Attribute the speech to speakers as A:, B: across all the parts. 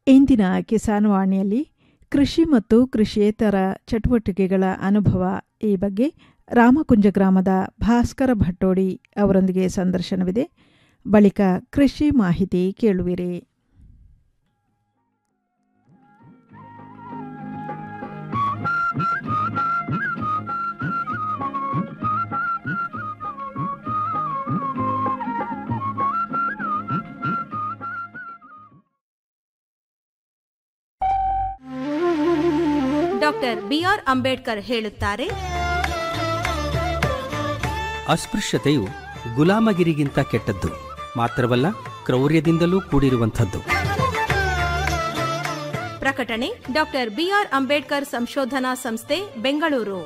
A: ಇಂದಿನ ಕಿಸಾನ್ ವಾಣಿಯಲ್ಲಿ ಕೃಷಿ ಮತ್ತು ಕೃಷಿಯೇತರ ಚಟುವಟಿಕೆಗಳ ಅನುಭವ ಈ ಬಗ್ಗೆ ರಾಮಕುಂಜ ಗ್ರಾಮದ ಭಾಸ್ಕರ ಭಟ್ಟೋಡಿ ಅವರೊಂದಿಗೆ ಸಂದರ್ಶನವಿದೆ ಬಳಿಕ ಕೃಷಿ ಮಾಹಿತಿ ಕೇಳುವಿರಿ
B: ಡಾಕ್ಟರ್ ಬಿಆರ್ ಅಂಬೇಡ್ಕರ್ ಹೇಳುತ್ತಾರೆ
C: ಅಸ್ಪೃಶ್ಯತೆಯು ಗುಲಾಮಗಿರಿಗಿಂತ ಕೆಟ್ಟದ್ದು ಮಾತ್ರವಲ್ಲ ಕ್ರೌರ್ಯದಿಂದಲೂ ಕೂಡಿರುವಂಥದ್ದು
B: ಪ್ರಕಟಣೆ ಡಾಕ್ಟರ್ ಬಿಆರ್ ಅಂಬೇಡ್ಕರ್ ಸಂಶೋಧನಾ ಸಂಸ್ಥೆ ಬೆಂಗಳೂರು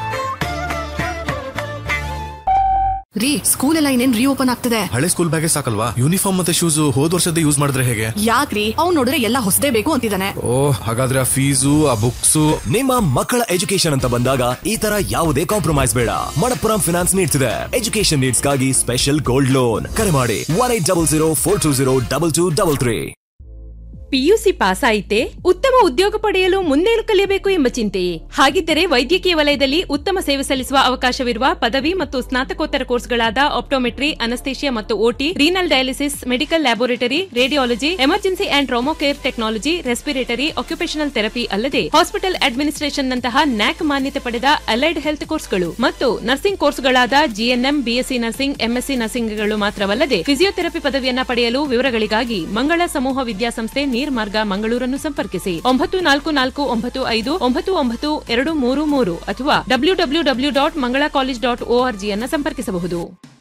D: ರೀ ಸ್ಕೂಲ್ ಎಲ್ಲ ಇನ್ನೇನ್ ರೀಓಪನ್ ಆಗ್ತಿದೆ
E: ಹಳೆ ಸ್ಕೂಲ್ ಬ್ಯಾಗೇ ಸಾಕಲ್ವಾ ಯೂನಿಫಾರ್ಮ್ ಮತ್ತೆ ಶೂಸ್ ಹೋದ್ ವರ್ಷದ ಯೂಸ್ ಮಾಡಿದ್ರೆ ಹೇಗೆ
D: ಯಾಕ್ರಿ ಅವ್ನ್ ನೋಡಿದ್ರೆ ಎಲ್ಲ ಹೊಸದೇ ಬೇಕು ಅಂತಿದ್ದಾನೆ
E: ಓ ಹಾಗಾದ್ರೆ ಆ ಫೀಸು ಆ ಬುಕ್ಸು
F: ನಿಮ್ಮ ಮಕ್ಕಳ ಎಜುಕೇಶನ್ ಅಂತ ಬಂದಾಗ ಈ ತರ ಯಾವುದೇ ಕಾಂಪ್ರಮೈಸ್ ಬೇಡ ಮಣಪ್ಪುರಂ ಫಿನಾನ್ಸ್ ನೀಡ್ಸ್ ಇದೆ ಎಜುಕೇಶನ್ ನೀಡ್ಸ್ ಗಾಗಿ ಸ್ಪೆಷಲ್ ಗೋಲ್ಡ್ ಲೋನ್ ಕರೆ ಮಾಡಿ one eight double zero four two zero double two double three
G: PUC pass ಆಯಿತೆ ಉತ್ತಮ ಉದ್ಯೋಗ ಪಡೆಯಲು ಮುಂದೇನು ಕಲಿಯಬೇಕು ಎಂಬ ಚಿಂತೆಯೇ ಹಾಗಿದ್ದರೆ ವೈದ್ಯಕೀಯ ವಲಯದಲ್ಲಿ ಉತ್ತಮ ಸೇವೆ ಸಲ್ಲಿಸುವ ಅವಕಾಶವಿರುವ ಪದವಿ ಮತ್ತು ಸ್ನಾತಕೋತ್ತರ ಕೋರ್ಸ್ಗಳಾದ ಆಪ್ಟೋಮೆಟ್ರಿ ಅನಸ್ತೇಷಿಯಾ ಮತ್ತು OT renal dialysis medical laboratory radiology emergency and trauma care technology respiratory occupational therapy ಅಲ್ಲದೆ ಹಾಸ್ಪಿಟಲ್ ಅಡ್ಮಿನಿಸ್ಟ್ರೇಷನ್ ನಂತಹ ನ್ಯಾಕ್ ಮಾನ್ಯತೆ ಪಡೆದ ಅಲೈಡ್ ಹೆಲ್ತ್ ಕೋರ್ಸ್ಗಳು ಮತ್ತು ನರ್ಸಿಂಗ್ ಕೋರ್ಸ್ಗಳಾದ ಜಿಎನ್ಎಂ ಬಿಎಸ್ಸಿ ನರ್ಸಿಂಗ್ ಎಂಎಸ್ಸಿ ನರ್ಸಿಂಗ್ಗಳು ಮಾತ್ರವಲ್ಲದೆ ಫಿಸಿಯೋಥೆರಪಿ ಪದವಿಯನ್ನ ಪಡೆಯಲು ವಿವರಗಳಿಗಾಗಿ ಮಂಗಳ ಸಮೂಹ ವಿದ್ಯಾಸಂಸ್ಥೆ ನೀರ್ಮಾರ್ಗ ಮಂಗಳೂರನ್ನು ಸಂಪರ್ಕಿಸಿ ಒಂಬತ್ತು ನಾಲ್ಕು ನಾಲ್ಕು ಒಂಬತ್ತು ಐದು ಒಂಬತ್ತು ಒಂಬತ್ತು ಎರಡು ಮೂರು ಮೂರು ಅಥವಾ W W W dot Mangala college dot ಓಆರ್ಜಿಯನ್ನು ಸಂಪರ್ಕಿಸಬಹುದು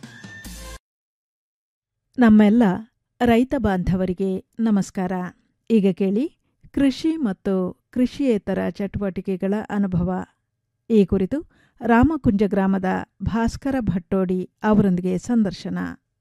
A: ನಮ್ಮೆಲ್ಲ ರೈತ ಬಾಂಧವರಿಗೆ ನಮಸ್ಕಾರ ಈಗ ಕೇಳಿ ಕೃಷಿ ಮತ್ತು ಕೃಷಿಯೇತರ ಚಟುವಟಿಕೆಗಳ ಅನುಭವ ಈ ಕುರಿತು ರಾಮಕುಂಜ ಗ್ರಾಮದ ಭಾಸ್ಕರ ಭಟ್ಟೋಡಿ ಅವರೊಂದಿಗೆ ಸಂದರ್ಶನ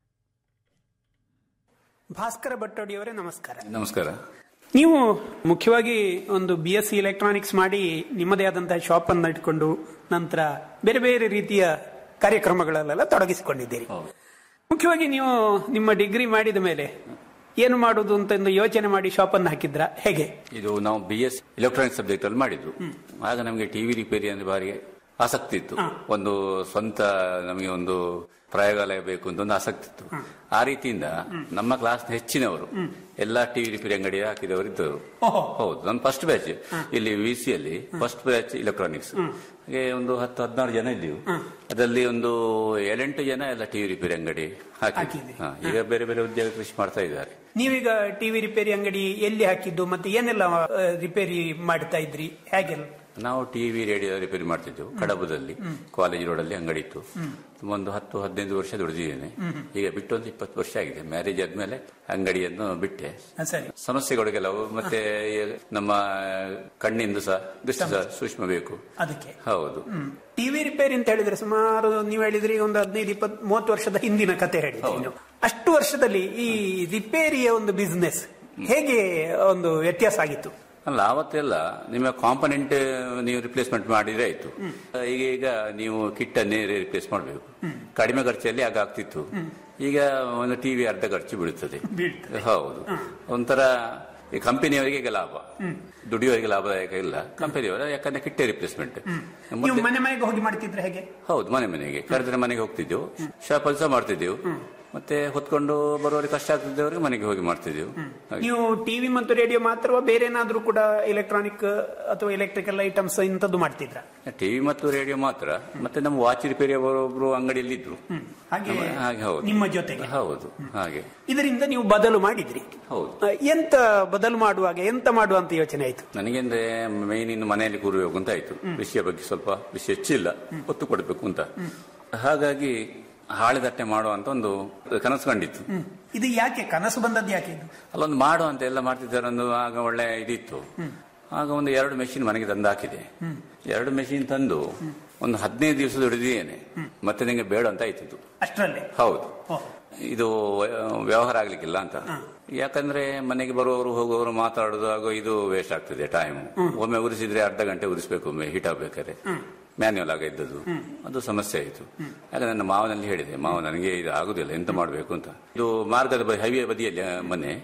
H: ಭಾಸ್ಕರ ಭಟ್ಟೋಡಿಯವರೇ ನಮಸ್ಕಾರ
I: ನಮಸ್ಕಾರ
H: ನೀವು ಮುಖ್ಯವಾಗಿ ಒಂದು ಬಿ ಎಸ್ ಸಿ ಎಲೆಕ್ಟ್ರಾನಿಕ್ಸ್ ಮಾಡಿ ನಿಮ್ಮದೇ ಆದಂತಹ ಶಾಪ್ ಅನ್ನು ಇಟ್ಕೊಂಡು ನಂತರ ಬೇರೆ ಬೇರೆ ರೀತಿಯ ಕಾರ್ಯಕ್ರಮಗಳಲ್ಲೆಲ್ಲ ತೊಡಗಿಸಿಕೊಂಡಿದ್ದೀರಿ ಮುಖ್ಯವಾಗಿ ನೀವು ನಿಮ್ಮ ಡಿಗ್ರಿ ಮಾಡಿದ ಮೇಲೆ ಏನು ಮಾಡುದು ಅಂತ ಒಂದು ಯೋಚನೆ ಮಾಡಿ ಶಾಪ್ ಅನ್ನು ಹಾಕಿದ್ರ ಹೇಗೆ
I: ಇದು ನಾವು ಬಿ ಎಸ್ ಎಲೆಕ್ಟ್ರಾನಿಕ್ ಸಬ್ಜೆಕ್ಟ್ ಅಲ್ಲಿ ಮಾಡಿದ್ದು ಆಗ ನಮಗೆ ಟಿವಿ ರಿಪೇರಿ ಅಂದ್ರೆ ಭಾರಿ ಆಸಕ್ತಿ ಇತ್ತು ಒಂದು ಸ್ವಂತ ನಮಗೆ ಒಂದು ಪ್ರಯೋಗಾಲಯ ಬೇಕು ಅಂತ ಒಂದು ಆಸಕ್ತಿ ಇತ್ತು ಆ ರೀತಿಯಿಂದ ನಮ್ಮ ಕ್ಲಾಸ್ ಹೆಚ್ಚಿನವರು ಎಲ್ಲಾ ಟಿವಿ ರಿಪೇರಿ ಅಂಗಡಿ ಹಾಕಿದವರು ಇದ್ದರು ಹೌದು ನನ್ನ ಫಸ್ಟ್ ಬ್ಯಾಚ್ ಇಲ್ಲಿ ವಿ ಸಿ ಅಲ್ಲಿ ಫಸ್ಟ್ ಬ್ಯಾಚ್ ಎಲೆಕ್ಟ್ರಾನಿಕ್ಸ್ ಹಾಗೆ ಒಂದು ಹತ್ತು ಹದಿನಾರು ಜನ ಇದ್ದೀವಿ ಅದರಲ್ಲಿ ಒಂದು ಏಳೆಂಟು ಜನ ಎಲ್ಲ ಟಿವಿ ರಿಪೇರಿ ಅಂಗಡಿ ಹಾಕಿ ಹಾ, ಈಗ ಬೇರೆ ಬೇರೆ ಉದ್ಯೋಗ ಕೃಷಿ ಮಾಡ್ತಾ ಇದ್ದಾರೆ
H: ನೀವೀಗ ಟಿವಿ ರಿಪೇರಿ ಅಂಗಡಿ ಎಲ್ಲಿ ಹಾಕಿದ್ದು ಮತ್ತೆ ಏನೆಲ್ಲ ಆ, ರಿಪೇರಿ ಮಾಡ್ತಾ ಇದ್ರಿ ಹೇಗೆಲ್ಲ
I: ನಾವು ಟಿವಿ ರೇಡಿಯೋ ರಿಪೇರಿ ಮಾಡ್ತಿದ್ದೆವು ಕಡಬದಲ್ಲಿ ಕಾಲೇಜ್ ರೋಡ್ ಅಲ್ಲಿ ಅಂಗಡಿ ಇತ್ತು ಒಂದು ಹತ್ತು ಹದಿನೈದು ವರ್ಷ ದುಡಿದಿದ್ದೇನೆ ಈಗ ಬಿಟ್ಟು ಒಂದು ಇಪ್ಪತ್ತು ವರ್ಷ ಆಗಿದೆ ಮ್ಯಾರೇಜ್ ಆದ್ಮೇಲೆ ಅಂಗಡಿಯನ್ನು ಬಿಟ್ಟೆ
H: ಆ, ಸರಿ
I: ಸಮಸ್ಯೆಗಳು ಕೆಲವು ಮತ್ತೆ ಈ ನಮ್ಮ ಕಣ್ಣಿಂದು ಸಹ ದೃಷ್ಟಿ ಸಹ ಸೂಕ್ಷ್ಮ ಬೇಕು
H: ಅದಕ್ಕೆ
I: ಹೌದು
H: ಟಿವಿ ರಿಪೇರಿ ಅಂತ ಹೇಳಿದ್ರೆ ಸುಮಾರು ನೀವು ಹೇಳಿದ್ರಿ ಒಂದು ಹದಿನೈದು ಇಪ್ಪತ್ ಮೂವತ್ತು ವರ್ಷದ ಹಿಂದಿನ ಕತೆ ಹೇಳಿದ್ರಿ ನೀವು ಅಷ್ಟು ವರ್ಷದಲ್ಲಿ ಈ ರಿಪೇರಿಯ ಒಂದು ಬಿಸ್ನೆಸ್ ಹೇಗೆ ಒಂದು ವ್ಯತ್ಯಾಸ ಆಗಿತ್ತು
I: ಅಲ್ಲ ಆವತ್ತೆಲ್ಲ ನಿಮ್ಮ ಕಾಂಪನೆಂಟ್ ನೀವು ರಿಪ್ಲೇಸ್ಮೆಂಟ್ ಮಾಡಿದ್ರೆ ಆಯ್ತು ಈಗ ಈಗ ನೀವು ಕಿಟ್ ಅನ್ನೇ ರಿಪ್ಲೇಸ್ ಮಾಡಬೇಕು ಕಡಿಮೆ ಖರ್ಚಲ್ಲಿ ಆಗ ಆಗ್ತಿತ್ತು ಈಗ ಒಂದು ಟಿವಿ ಅರ್ಧ ಖರ್ಚು ಬೀಳುತ್ತದೆ ಹೌದು ಒಂಥರ ಈ ಕಂಪನಿಯವರಿಗೆ ಈಗ ಲಾಭ ದುಡಿಯೋರಿಗೆ ಲಾಭದಾಯಕ ಇಲ್ಲ ಕಂಪನಿಯವರ ಯಾಕಂದ್ರೆ ಕಿಟ್ಟೆ ರಿಪ್ಲೇಸ್ಮೆಂಟ್
H: ನೀವು ಮನೆ ಮನೆಗೆ ಹೋಗಿ ಮಾಡ್ತಿದ್ರೆ ಹೇಗೆ
I: ಹೌದು ಮನೆ ಮನೆಗೆ ಕರೆದ್ರೆ ಮನೆಗೆ ಹೋಗ್ತಿದ್ದೆವು ಶಾಪ್ ಸಹ ಮಾಡ್ತಿದ್ದೆವು ಮತ್ತೆ ಹೊತ್ಕೊಂಡು ಬರುವವರಿಗೆ ಕಷ್ಟ ಆಗ್ತಿದ್ದವರಿಗೆ ಮನೆಗೆ ಹೋಗಿ ಮಾಡ್ತಿದ್ದೆವು ಹಾಗೆ.
H: ನೀವು ಟಿವಿ ಮತ್ತು ರೇಡಿಯೋ ಮಾತ್ರವಾ ಬೇರೆ ಏನಾದ್ರೂ ಕೂಡ ಎಲೆಕ್ಟ್ರಾನಿಕ್ ಅಥವಾ ಎಲೆಕ್ಟ್ರಿಕಲ್ ಐಟಮ್ಸ್ ಇಂಥದ್ದು ಮಾಡ್ತಿದ್ರ
I: ಟಿವಿ ಮತ್ತು ರೇಡಿಯೋ ಮಾತ್ರ ಮತ್ತೆ ನಮ್ಮ ವಾಚ್ ರಿಪೇರಿ ಒಬ್ಬರು ಅಂಗಡಿಯಲ್ಲಿ ಇದ್ರು
H: ಹಾಗೆ
I: ನಮ್ಮ- ಹಾಗೆ ಹೌದು
H: ನಿಮ್ಮ ಜೊತೆಗೆ
I: ಹೌದು ಹಾಗೆ
H: ಇದರಿಂದ ನೀವು ಬದಲು ಮಾಡಿದ್ರಿ
I: ಹೌದು
H: ಆ, ಎಂತ ಬದಲು ಮಾಡುವಾಗ ಎಂತ ಮಾಡುವ ಅಂತ ಯೋಚನೆ ಆಯ್ತು
I: ನನಗೆ ಅಂದ್ರೆ ಮೇನ್ ಇನ್ನು ಮನೆಯಲ್ಲಿ ಕೂರಬೇಕು ಅಂತ ಆಯ್ತು ವಿಷಯ ಬಗ್ಗೆ ಸ್ವಲ್ಪ ವಿಷಯ ಹೆಚ್ಚಿಲ್ಲ ಒತ್ತು ಕೊಡಬೇಕು ಅಂತ ಹಾಗಾಗಿ ಹಾಳೆದಟ್ಟೆ ಮಾಡುವಂತ ಒಂದು ಕನಸು ಕಂಡಿತ್ತು
H: ಇದು ಯಾಕೆ ಕನಸು ಬಂದದ್ದು ಯಾಕೆ ಇದು
I: ಅಲ್ಲೊಂದು ಮಾಡು ಅಂತ ಎಲ್ಲ ಮಾಡ್ತಿದ್ದಾರೆ ಒಂದು ಆಗ ಒಳ್ಳೆ ಇದಿತ್ತು ಆಗ ಒಂದು ಎರಡು ಮೆಷಿನ್ ಮನೆಗೆ ತಂದು ಹಾಕಿದೆ ಎರಡು ಮೆಷಿನ್ ತಂದು ಒಂದು ಹದಿನೈದು ದಿವಸ ದುಡಿದಿದ್ದೇನೆ ಮತ್ತೆ ನಿಂಗೆ ಬೇಡ ಅಂತ ಆಯ್ತಿದ್ದು
H: ಅಷ್ಟರಲ್ಲೇ
I: ಹೌದು ಇದು ವ್ಯವಹಾರ ಆಗ್ಲಿಕ್ಕಿಲ್ಲ ಅಂತ ಯಾಕಂದ್ರೆ ಮನೆಗೆ ಬರುವವರು ಹೋಗುವವರು ಮಾತಾಡೋದು ಹಾಗೂ ಇದು ವೇಸ್ಟ್ ಆಗ್ತದೆ ಟೈಮ್ ಒಮ್ಮೆ ಉರಿಸಿದ್ರೆ ಅರ್ಧ ಗಂಟೆ ಉರಿಸ್ಬೇಕು ಒಮ್ಮೆ ಹೀಟ್ ಆಗ್ಬೇಕಾದ್ರೆ ಮ್ಯಾನ್ಯುವಲ್ ಆಗ ಇದ್ದದ್ದು ಅದು ಸಮಸ್ಯೆ ಆಯಿತು ಆಗ ನನ್ನ ಮಾವನಲ್ಲಿ ಹೇಳಿದೆ ಮಾವ ನನಗೆ ಇದು ಆಗುದಿಲ್ಲ ಎಂತ ಮಾಡಬೇಕು ಅಂತ ಇದು ಮಾರ್ಗದ ಹೈವೇ ಬದಿಯಲ್ಲಿ ಆ, ಮನೆ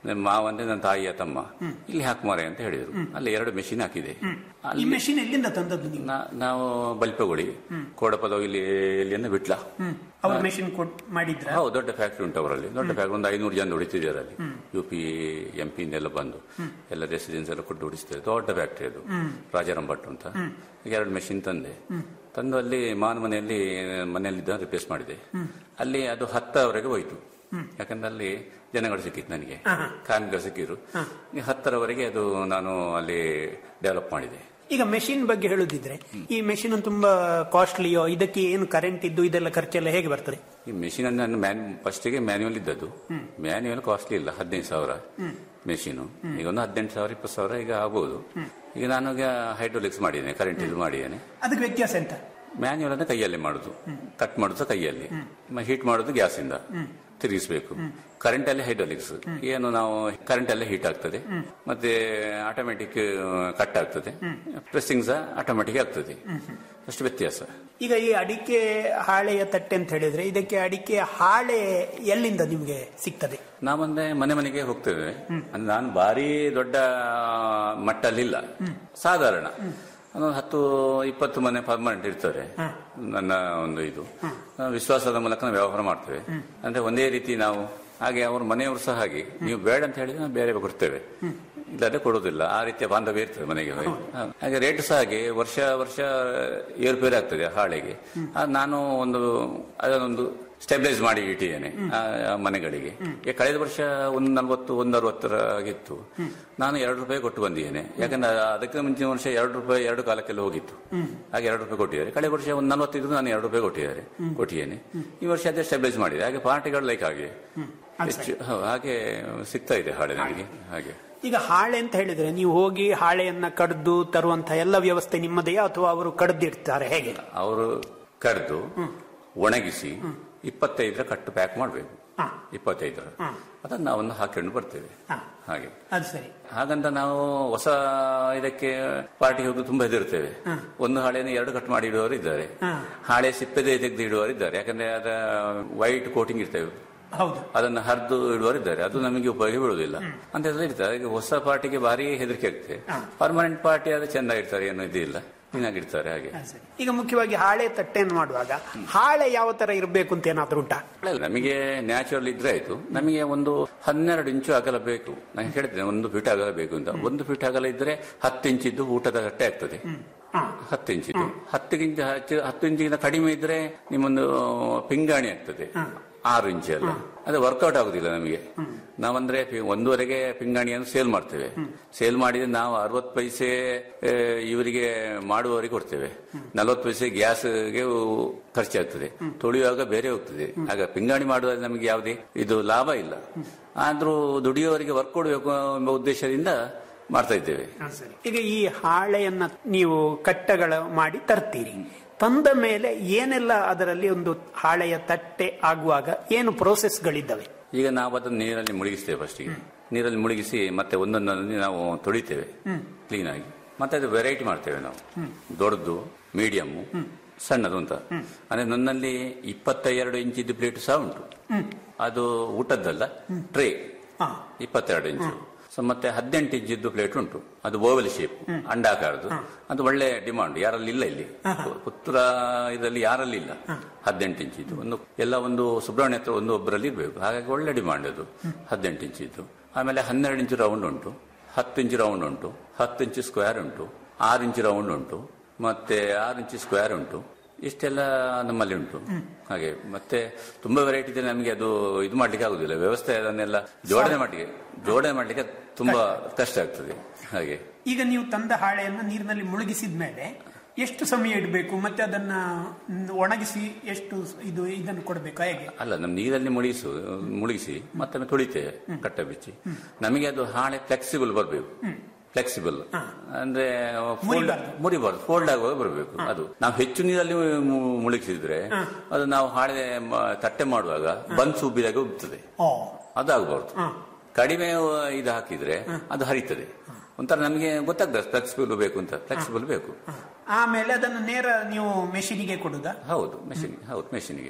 I: ನನ್ನ ಮಾವ ಅಂದ್ರೆ ನನ್ನ ತಾಯಿಯ ತಮ್ಮ ಇಲ್ಲಿ ಹಾಕ್ಮಾರೆ ಅಂತ ಹೇಳಿದ್ರು ಅಲ್ಲಿ ಎರಡು ಮೆಷಿನ್ ಹಾಕಿದೆ
H: ಈ ಮೆಷಿನ್ ಎಲ್ಲಿಂದ ತಂದದ್ದು ನೀವು
I: ನಾ- ನಾವು ಬಲ್ಪಗುಳಿ ಕೋಡಪದ ಇಲ್ಲಿ ಇಲ್ಲಿಂದ ಬಿಟ್ಲ
H: ಅವ್ರ ಮೆಷಿನ್ ಕೊಟ್ ಮಾಡಿದ್ರ
I: ಹೌದು ದೊಡ್ಡ ಫ್ಯಾಕ್ಟ್ರಿ ಉಂಟು ಅವರಲ್ಲಿ ದೊಡ್ಡ ಫ್ಯಾಕ್ಟ್ರಿ ಒಂದು ಐನೂರು ಜನ ಹೊಡಿತಿದ್ದಾರೆ ಅಲ್ಲಿ ಯು ಪಿ ಎಂ ಪಿ ಎಲ್ಲ ಬಂದು ಎಲ್ಲ ರೆಸಿಡೆನ್ಸ್ ಎಲ್ಲ ಕೊಟ್ಟು ಹೊಡಿಸ್ತಾರೆ ದೊಡ್ಡ ಫ್ಯಾಕ್ಟ್ರಿ ಅದು ರಾಜಾರಾಮ್ ಭಟ್ ಅಂತ ಈಗ ಎರಡು ಮೆಷಿನ್ ತಂದೆ ತಂದು ಅಲ್ಲಿ ಮಾನ ಮನೆಯಲ್ಲಿ ಮನೆಯಲ್ಲಿದ್ದ ರಿಪ್ಲೇಸ್ ಮಾಡಿದೆ ಅಲ್ಲಿ ಅದು ಹತ್ತರವರೆಗೆ ಹೋಯ್ತು ಯಾಕಂದ್ರೆ ಅಲ್ಲಿ ಜನಗಳು ಸಿಕ್ಕಿತ್ತು ನನಗೆ ಕಾರ್ಮಿಕರು ಸಿಕ್ಕಿದ್ರು ಈ ಹತ್ತರವರೆಗೆ ಅದು ನಾನು ಅಲ್ಲಿ ಡೆವಲಪ್ ಮಾಡಿದೆ
H: ಈಗ ಮೆಷಿನ್ ಬಗ್ಗೆ ಹೇಳುದಿದ್ರೆ ಈ ಮೆಷಿನ್ ತುಂಬಾ ಕಾಸ್ಟ್ಲಿಯೋ ಇದಕ್ಕೆ ಏನು ಕರೆಂಟ್ ಇದ್ದು ಇದೆಲ್ಲ ಖರ್ಚೆಲ್ಲ ಹೇಗೆ ಬರ್ತದೆ
I: ಈ ಮೆಷಿನ್ ಅನ್ನು ನಾನು ಮ್ಯಾನ್ ಫಸ್ಟಿಗೆ ಮ್ಯಾನ್ಯುವಲ್ ಇದ್ದದ್ದು ಮ್ಯಾನ್ಯುವಲ್ ಕಾಸ್ಟ್ಲಿ ಇಲ್ಲ ಹದಿನೈದು ಸಾವಿರ ಮೆಷಿನು ಈಗ ಒಂದು ಹದಿನೆಂಟು ಸಾವಿರ ಇಪ್ಪತ್ತು ಸಾವಿರ ಈಗ ಆಗ್ಬೋದು ಈಗ ನಾನು ಈಗ ಹೈಡ್ರೋಲಿಕ್ಸ್ ಮಾಡಿದ್ದೇನೆ ಕರೆಂಟ್ ಇದು ಮಾಡಿದ್ದೇನೆ
H: ಅದಕ್ಕೆ ವ್ಯತ್ಯಾಸ ಎಂತ
I: ಮ್ಯಾನ್ಯುವಲ್ ಅಂದ್ರೆ ಕೈಯಲ್ಲಿ ಮಾಡುದು ಕಟ್ ಮಾಡುದು ಕೈಯಲ್ಲಿ ಹೀಟ್ ಮಾಡುದು ಗ್ಯಾಸ್ ಇಂದ ತಿರುಗಿಸಬೇಕು ಕರೆಂಟ್ ಅಲ್ಲಿ ಹೈಡ್ರೋಲಿಕ್ಸ್ ಏನು ನಾವು ಕರೆಂಟ್ ಅಲ್ಲೇ ಹೀಟ್ ಆಗ್ತದೆ ಮತ್ತೆ ಆಟೋಮೆಟಿಕ್ ಕಟ್ ಆಗ್ತದೆ ಪ್ರೆಸ್ಸಿಂಗ್ ಸಹ ಆಟೋಮೆಟಿಕ್ ಆಗ್ತದೆ ಅಷ್ಟು ವ್ಯತ್ಯಾಸ
H: ಈಗ ಈ ಅಡಿಕೆ ಹಾಳೆಯ ತಟ್ಟೆ ಅಂತ ಹೇಳಿದ್ರೆ ಇದಕ್ಕೆ ಅಡಿಕೆ ಹಾಳೆ ಎಲ್ಲಿಂದ ನಿಮ್ಗೆ ಸಿಗ್ತದೆ
I: ನಾವೊಂದೇ ಮನೆ ಮನೆಗೆ ಹೋಗ್ತೇವೆ ಅಂದ್ರೆ ನಾನು ಭಾರಿ ದೊಡ್ಡ ಮಟ್ಟಲ್ಲಿಲ್ಲ ಸಾಧಾರಣ ಒಂದು ಹತ್ತು ಇಪ್ಪತ್ತು ಮನೆ ಪರ್ಮನೆಂಟ್ ಇರ್ತಾರೆ ನನ್ನ ಒಂದು ಇದು ನಾವು ವಿಶ್ವಾಸದ ಮೂಲಕ ನಾವು ವ್ಯವಹಾರ ಮಾಡ್ತೇವೆ ಅಂದ್ರೆ ಒಂದೇ ರೀತಿ ನಾವು ಹಾಗೆ ಅವ್ರ ಮನೆಯವರು ಸಹ ಹಾಗೆ ನೀವು ಬೇಡ ಅಂತ ಹೇಳಿದ್ರೆ ನಾವು ಬೇರೆ ಕೊಡ್ತೇವೆ ಇಲ್ಲದೆ ಕೊಡುವುದಿಲ್ಲ ಆ ರೀತಿಯ ಬಾಂಧವ್ಯ ಇರ್ತದೆ ಮನೆಗೆ ಹೋಗಿ. ಹ. ಹಾಗೆ ರೇಟ್ ಸಹ ಹಾಗೆ ವರ್ಷ ವರ್ಷ ಏರುಪೇರು ಆಗ್ತದೆ ಹಾಳೆಗೆ ಆ, ನಾನು ಒಂದು ಅದನ್ನೊಂದು ಸ್ಟೆಬಿಲೈಸ್ ಮಾಡಿ ಇಟ್ಟಿದ್ದೇನೆ ಆ ಆ ಮನೆಗಳಿಗೆ ಈಗ ಕಳೆದ ವರ್ಷ ಒಂದು ನಲ್ವತ್ತು ಒಂದು ಅರವತ್ತರ ಆಗಿತ್ತು ನಾನು ಎರಡು ರೂಪಾಯಿ ಕೊಟ್ಟು ಬಂದಿದ್ದೇನೆ ಯಾಕಂದ್ರೆ ಅದಕ್ಕೆ ಮುಂಚಿನ ವರ್ಷ ಎರಡು ರೂಪಾಯಿ ಎರಡು ಕಾಲಕ್ಕೆಲ್ಲ ಹೋಗಿತ್ತು ಹಾಗೆ ಎರಡು ರೂಪಾಯಿ ಕೊಟ್ಟಿದ್ದಾರೆ ಕಳೆದ ವರ್ಷ ಒಂದು ನಲ್ವತ್ತಿದ್ರು ನಾನು ಎರಡು ರೂಪಾಯಿ ಕೊಟ್ಟಿದ್ದಾರೆ ಕೊಟ್ಟಿದ್ದೇನೆ ಈ ವರ್ಷ ಅದೇ ಸ್ಟೆಬಿಲೈಸ್ ಮಾಡಿದೆ ಹಾಗೆ ಪಾರ್ಟಿಗಳು ಲೈಕ್ ಹಾಗೆ ಹೆಚ್ಚು ಹೌದು, ಹಾಗೆ ಸಿಗ್ತಾ ಇದೆ ಹಾಳೆ ನನಗೆ ಹಾಗೆ
H: ಈಗ ಹಾಳೆ ಅಂತ ಹೇಳಿದ್ರೆ ನೀವು ಹೋಗಿ ಹಾಳೆಯನ್ನ ಕಡ್ದು ತರುವಂತಹ ಎಲ್ಲ ವ್ಯವಸ್ಥೆ ನಿಮ್ಮದೆಯಾ ಅಥವಾ ಅವರು ಕಡ್ದಿಡ್ತಾರೆ ಹೇಗೆ
I: ಅವರು ಕಡ್ದು ಒಣಗಿಸಿ ಇಪ್ಪತ್ತೈದರ ಕಟ್ಟು ಪ್ಯಾಕ್ ಮಾಡಬೇಕು ಇಪ್ಪತ್ತೈದರ ಅದನ್ನ ನಾವೊಂದು ಹಾಕೊಂಡು ಬರ್ತೇವೆ ಹಾಗೆ
H: ಅದು ಸರಿ
I: ಹಾಗಂತ ನಾವು ಹೊಸ ಇದಕ್ಕೆ ಪಾರ್ಟಿ ಹೋಗಿ ತುಂಬಾ ಹೆದರ್ತೇವೆ ಒಂದು ಹಾಳೆಯನ್ನು ಎರಡು ಕಟ್ ಮಾಡಿ ಇಡುವವರು ಇದ್ದಾರೆ ಹಾಳೆ ಸಿಪ್ಪೆದೆ ತೆಗೆದು ಇಡುವವರು ಇದ್ದಾರೆ ಯಾಕಂದ್ರೆ ಅದ ವೈಟ್ ಕೋಟಿಂಗ್ ಇರ್ತೇವೆ
H: ಹೌದು
I: ಅದನ್ನ ಹರಿದು ಇಡುವವರು ಇದ್ದಾರೆ ಅದು ನಮಗೆ ಉಪಯೋಗ ಬೀಳುವುದಿಲ್ಲ ಅಂತ ಎಲ್ಲ ಇರ್ತದೆ ಅದಕ್ಕೆ ಹೊಸ ಪಾರ್ಟಿಗೆ ಭಾರಿ ಹೆದರಿಕೆ ಆಗ್ತದೆ ಪರ್ಮನೆಂಟ್ ಪಾರ್ಟಿ ಆದ್ರೆ ಚೆಂದ ಇರ್ತಾರೆ ಏನೋ ಇದಿಲ್ಲ ಚೆನ್ನಾಗಿರ್ತಾರೆ ಹಾಗೆ
H: ಅದು ಸರಿ. ಈಗ ಮುಖ್ಯವಾಗಿ ಹಾಳೆ ತಟ್ಟೆಯನ್ನು ಮಾಡುವಾಗ ಹಾಳೆ ಯಾವ ತರ ಇರಬೇಕು ಅಂತ ಏನಾದ್ರೂ ಉಂಟಾ
I: ಅಲ್ಲ, ನಮಗೆ ನ್ಯಾಚುರಲ್ ಇದ್ರೆ ಆಯ್ತು ನಮಗೆ ಒಂದು ಹನ್ನೆರಡು ಇಂಚು ಅಗಲ ಬೇಕು ನಾನು ಹೇಳಿದ್ದೇನೆ ಒಂದು ಫೀಟ್ ಅಗಲ ಬೇಕು ಅಂತ ಒಂದು ಫೀಟ್ ಅಗಲ ಇದ್ರೆ ಹತ್ತು ಇಂಚಿದ್ದು ಊಟದ ತಟ್ಟೆ ಆಗ್ತದೆ ಹತ್ತು ಇಂಚಿದ್ದು ಹತ್ತು ಇಂಚ್ ಹಚ್ಚ- ಹತ್ತು ಇಂಚಿಗಿಂತ ಕಡಿಮೆ ಇದ್ರೆ ನಿಮ್ಮೊಂದು ಪಿಂಗಾಣಿ ಆಗ್ತದೆ ಆರು ಇಂಚ್ ಅಲ್ಲ ಅದು ವರ್ಕೌಟ್ ಆಗುದಿಲ್ಲ ನಮಗೆ ನಾವಂದ್ರೆ ಪಿ- ಒಂದೂವರೆಗೆ ಪಿಂಗಾಣಿಯನ್ನು ಸೇಲ್ ಮಾಡ್ತೇವೆ ಸೇಲ್ ಮಾಡಿದ್ರೆ ನಾವು ಅರವತ್ತು ಪೈಸೆ ಆ, ಇವರಿಗೆ ಮಾಡುವವರಿಗೆ ಕೊಡ್ತೇವೆ ನಲವತ್ತು ಪೈಸೆ ಗ್ಯಾಸ್ಗೆ ಖರ್ಚಾಗ್ತದೆ ತೊಳೆಯುವಾಗ ಬೇರೆ ಹೋಗ್ತದೆ ಆಗ ಪಿಂಗಾಣಿ ಮಾಡುವಾಗ ನಮಗೆ ಯಾವುದೇ ಇದು ಲಾಭ ಇಲ್ಲ ಆದ್ರೂ ದುಡಿಯುವವರಿಗೆ ವರ್ಕ್ ಕೊಡಬೇಕು ಎಂಬ ಉದ್ದೇಶದಿಂದ ಮಾಡ್ತಾ ಇದ್ದೇವೆ
H: ಈಗ ಈ ಹಾಳೆಯನ್ನ ನೀವು ಕಟ್ಟಗಳ ಮಾಡಿ ತರ್ತೀರಿ ತಂದ ಮೇಲೆ ಏನೆಲ್ಲ ಅದರಲ್ಲಿ ಒಂದು ಹಾಳೆಯ ತಟ್ಟೆ ಆಗುವಾಗ ಏನು ಪ್ರೋಸೆಸ್ಗಳಿದ್ದಾವೆ
I: ಈಗ ನಾವು ಅದನ್ನು ನೀರಲ್ಲಿ ಮುಳುಗಿಸ್ತೇವೆ ಫಸ್ಟಿಗೆ ನೀರಲ್ಲಿ ಮುಳುಗಿಸಿ ಮತ್ತೆ ಒಂದೊಂದನ್ನು ನಾವು ತೊಳಿತೇವೆ ಕ್ಲೀನ್ ಆಗಿ ಮತ್ತೆ ಅದು ವೆರೈಟಿ ಮಾಡ್ತೇವೆ ನಾವು ದೊಡ್ಡದು ಮೀಡಿಯಮ್ ಸಣ್ಣದು ಅಂತ ಅಂದ್ರೆ ನನ್ನಲ್ಲಿ ಇಪ್ಪತ್ತೆರಡು ಇಂಚಿದ್ದು ಪ್ಲೇಟ್ ಸಹ ಉಂಟು ಅದು ಊಟದ್ದಲ್ಲ ಟ್ರೇ ಇಪ್ಪತ್ತೆರಡು ಇಂಚು ಸೊ ಮತ್ತೆ ಹದಿನೆಂಟು ಇಂಚಿದ್ದು ಪ್ಲೇಟ್ ಉಂಟು ಅದು ಓವಲ್ ಶೇಪ್ ಅಂಡಾಕಾರದ್ದು ಅದು ಒಳ್ಳೆ ಡಿಮಾಂಡ್ ಯಾರಲ್ಲಿ ಇಲ್ಲ ಇಲ್ಲಿ ಪುತ್ರ ಇದರಲ್ಲಿ ಯಾರಲ್ಲಿ ಇಲ್ಲ ಹದಿನೆಂಟು ಇಂಚಿದ್ದು ಒಂದು ಎಲ್ಲ ಒಂದು ಸುಬ್ರಹ್ಮಣ್ಯ ಹತ್ರ ಒಂದು ಒಬ್ಬರಲ್ಲಿ ಇರಬೇಕು ಹಾಗಾಗಿ ಒಳ್ಳೆ ಡಿಮಾಂಡ್ ಅದು ಹದಿನೆಂಟು ಇಂಚಿದ್ದು ಆಮೇಲೆ ಹನ್ನೆರಡು ಇಂಚು ರೌಂಡ್ ಉಂಟು ಹತ್ತು ಇಂಚು ರೌಂಡ್ ಉಂಟು ಹತ್ತು ಇಂಚು ಸ್ಕ್ವೇರ್ ಉಂಟು ಆರು ಇಂಚು ರೌಂಡ್ ಉಂಟು ಮತ್ತೆ ಆರು ಇಂಚು ಸ್ಕ್ವೇರ್ ಉಂಟು ಇಷ್ಟೆಲ್ಲ ನಮ್ಮಲ್ಲಿ ಉಂಟು ಹಾಗೆ ಮತ್ತೆ ತುಂಬಾ ವೆರೈಟಿ ಇದೆ ನಮಗೆ ಅದು ಇದು ಮಾಡ್ಲಿಕ್ಕೆ ಆಗುದಿಲ್ಲ ವ್ಯವಸ್ಥೆ ಅದನ್ನೆಲ್ಲ ಜೋಡಣೆ ಮಾಡ್ಲಿಕ್ಕೆ ಜೋಡಣೆ ಮಾಡ್ಲಿಕ್ಕೆ ತುಂಬಾ ಕಷ್ಟ ಆಗ್ತದೆ ಹಾಗೆ
H: ಈಗ ನೀವು ತಂದ ಹಾಳೆಯನ್ನು ನೀರಿನಲ್ಲಿ ಮುಳುಗಿಸಿದ ಮೇಲೆ ಎಷ್ಟು ಸಮಯ ಇಡಬೇಕು ಮತ್ತೆ ಅದನ್ನ ಮ್, ಒಣಗಿಸಿ ಎಷ್ಟು ಇದು ಇದನ್ನು ಕೊಡಬೇಕು ಹೇಗೆ
I: ಅಲ್ಲ ನಮ್ಮ ನೀರಲ್ಲಿ ಮುಳುಗಿಸು ಮುಳುಗಿಸಿ ಮತ್ತೊಮ್ಮೆ ತೊಳಿತೇವೆ ಕಟ್ಟ ಬಿಚ್ಚಿ ನಮಗೆ ಅದು ಹಾಳೆ ಫ್ಲೆಕ್ಸಿಬಲ್ ಬರಬೇಕು ಫ್ಲೆಕ್ಸಿಬಲ್ ಅಂದ್ರೆ ಫೋಲ್ಡ್ ಮುರಿಬಾರ್ದು ಫೋಲ್ಡ್ ಆಗುವಾಗ ಬರಬೇಕು ಅದು ನಾವು ಹೆಚ್ಚು ನೀರಲ್ಲಿ ಮು- ಮುಳುಗಿಸಿದ್ರೆ ಅದು ನಾವು ಹಾಳೆ ಮ- ತಟ್ಟೆ ಮಾಡುವಾಗ ಬನ್ಸ್ ಉಬ್ಬಿದಾಗ ಉಬ್ತದೆ
H: ಓ
I: ಅದಾಗಬಾರ್ದು ಕಡಿಮೆ ಇದು ಹಾಕಿದ್ರೆ ಅದು ಹರಿತದೆ ಒಂಥರ ನಮಗೆ ಗೊತ್ತಾಗ್ತದೆ ಫ್ಲೆಕ್ಸಿಬಲ್ ಬೇಕು ಅಂತ ಫ್ಲೆಕ್ಸಿಬಲ್ ಬೇಕು
H: ಆಮೇಲೆ ಅದನ್ನು ನೇರ ನೀವು ಮೆಷಿನಿಗೆ ಕೊಡುದಾ
I: ಹೌದು ಮೆಷಿನ್ ಹೌದು ಮೆಷಿನ್ಗೆ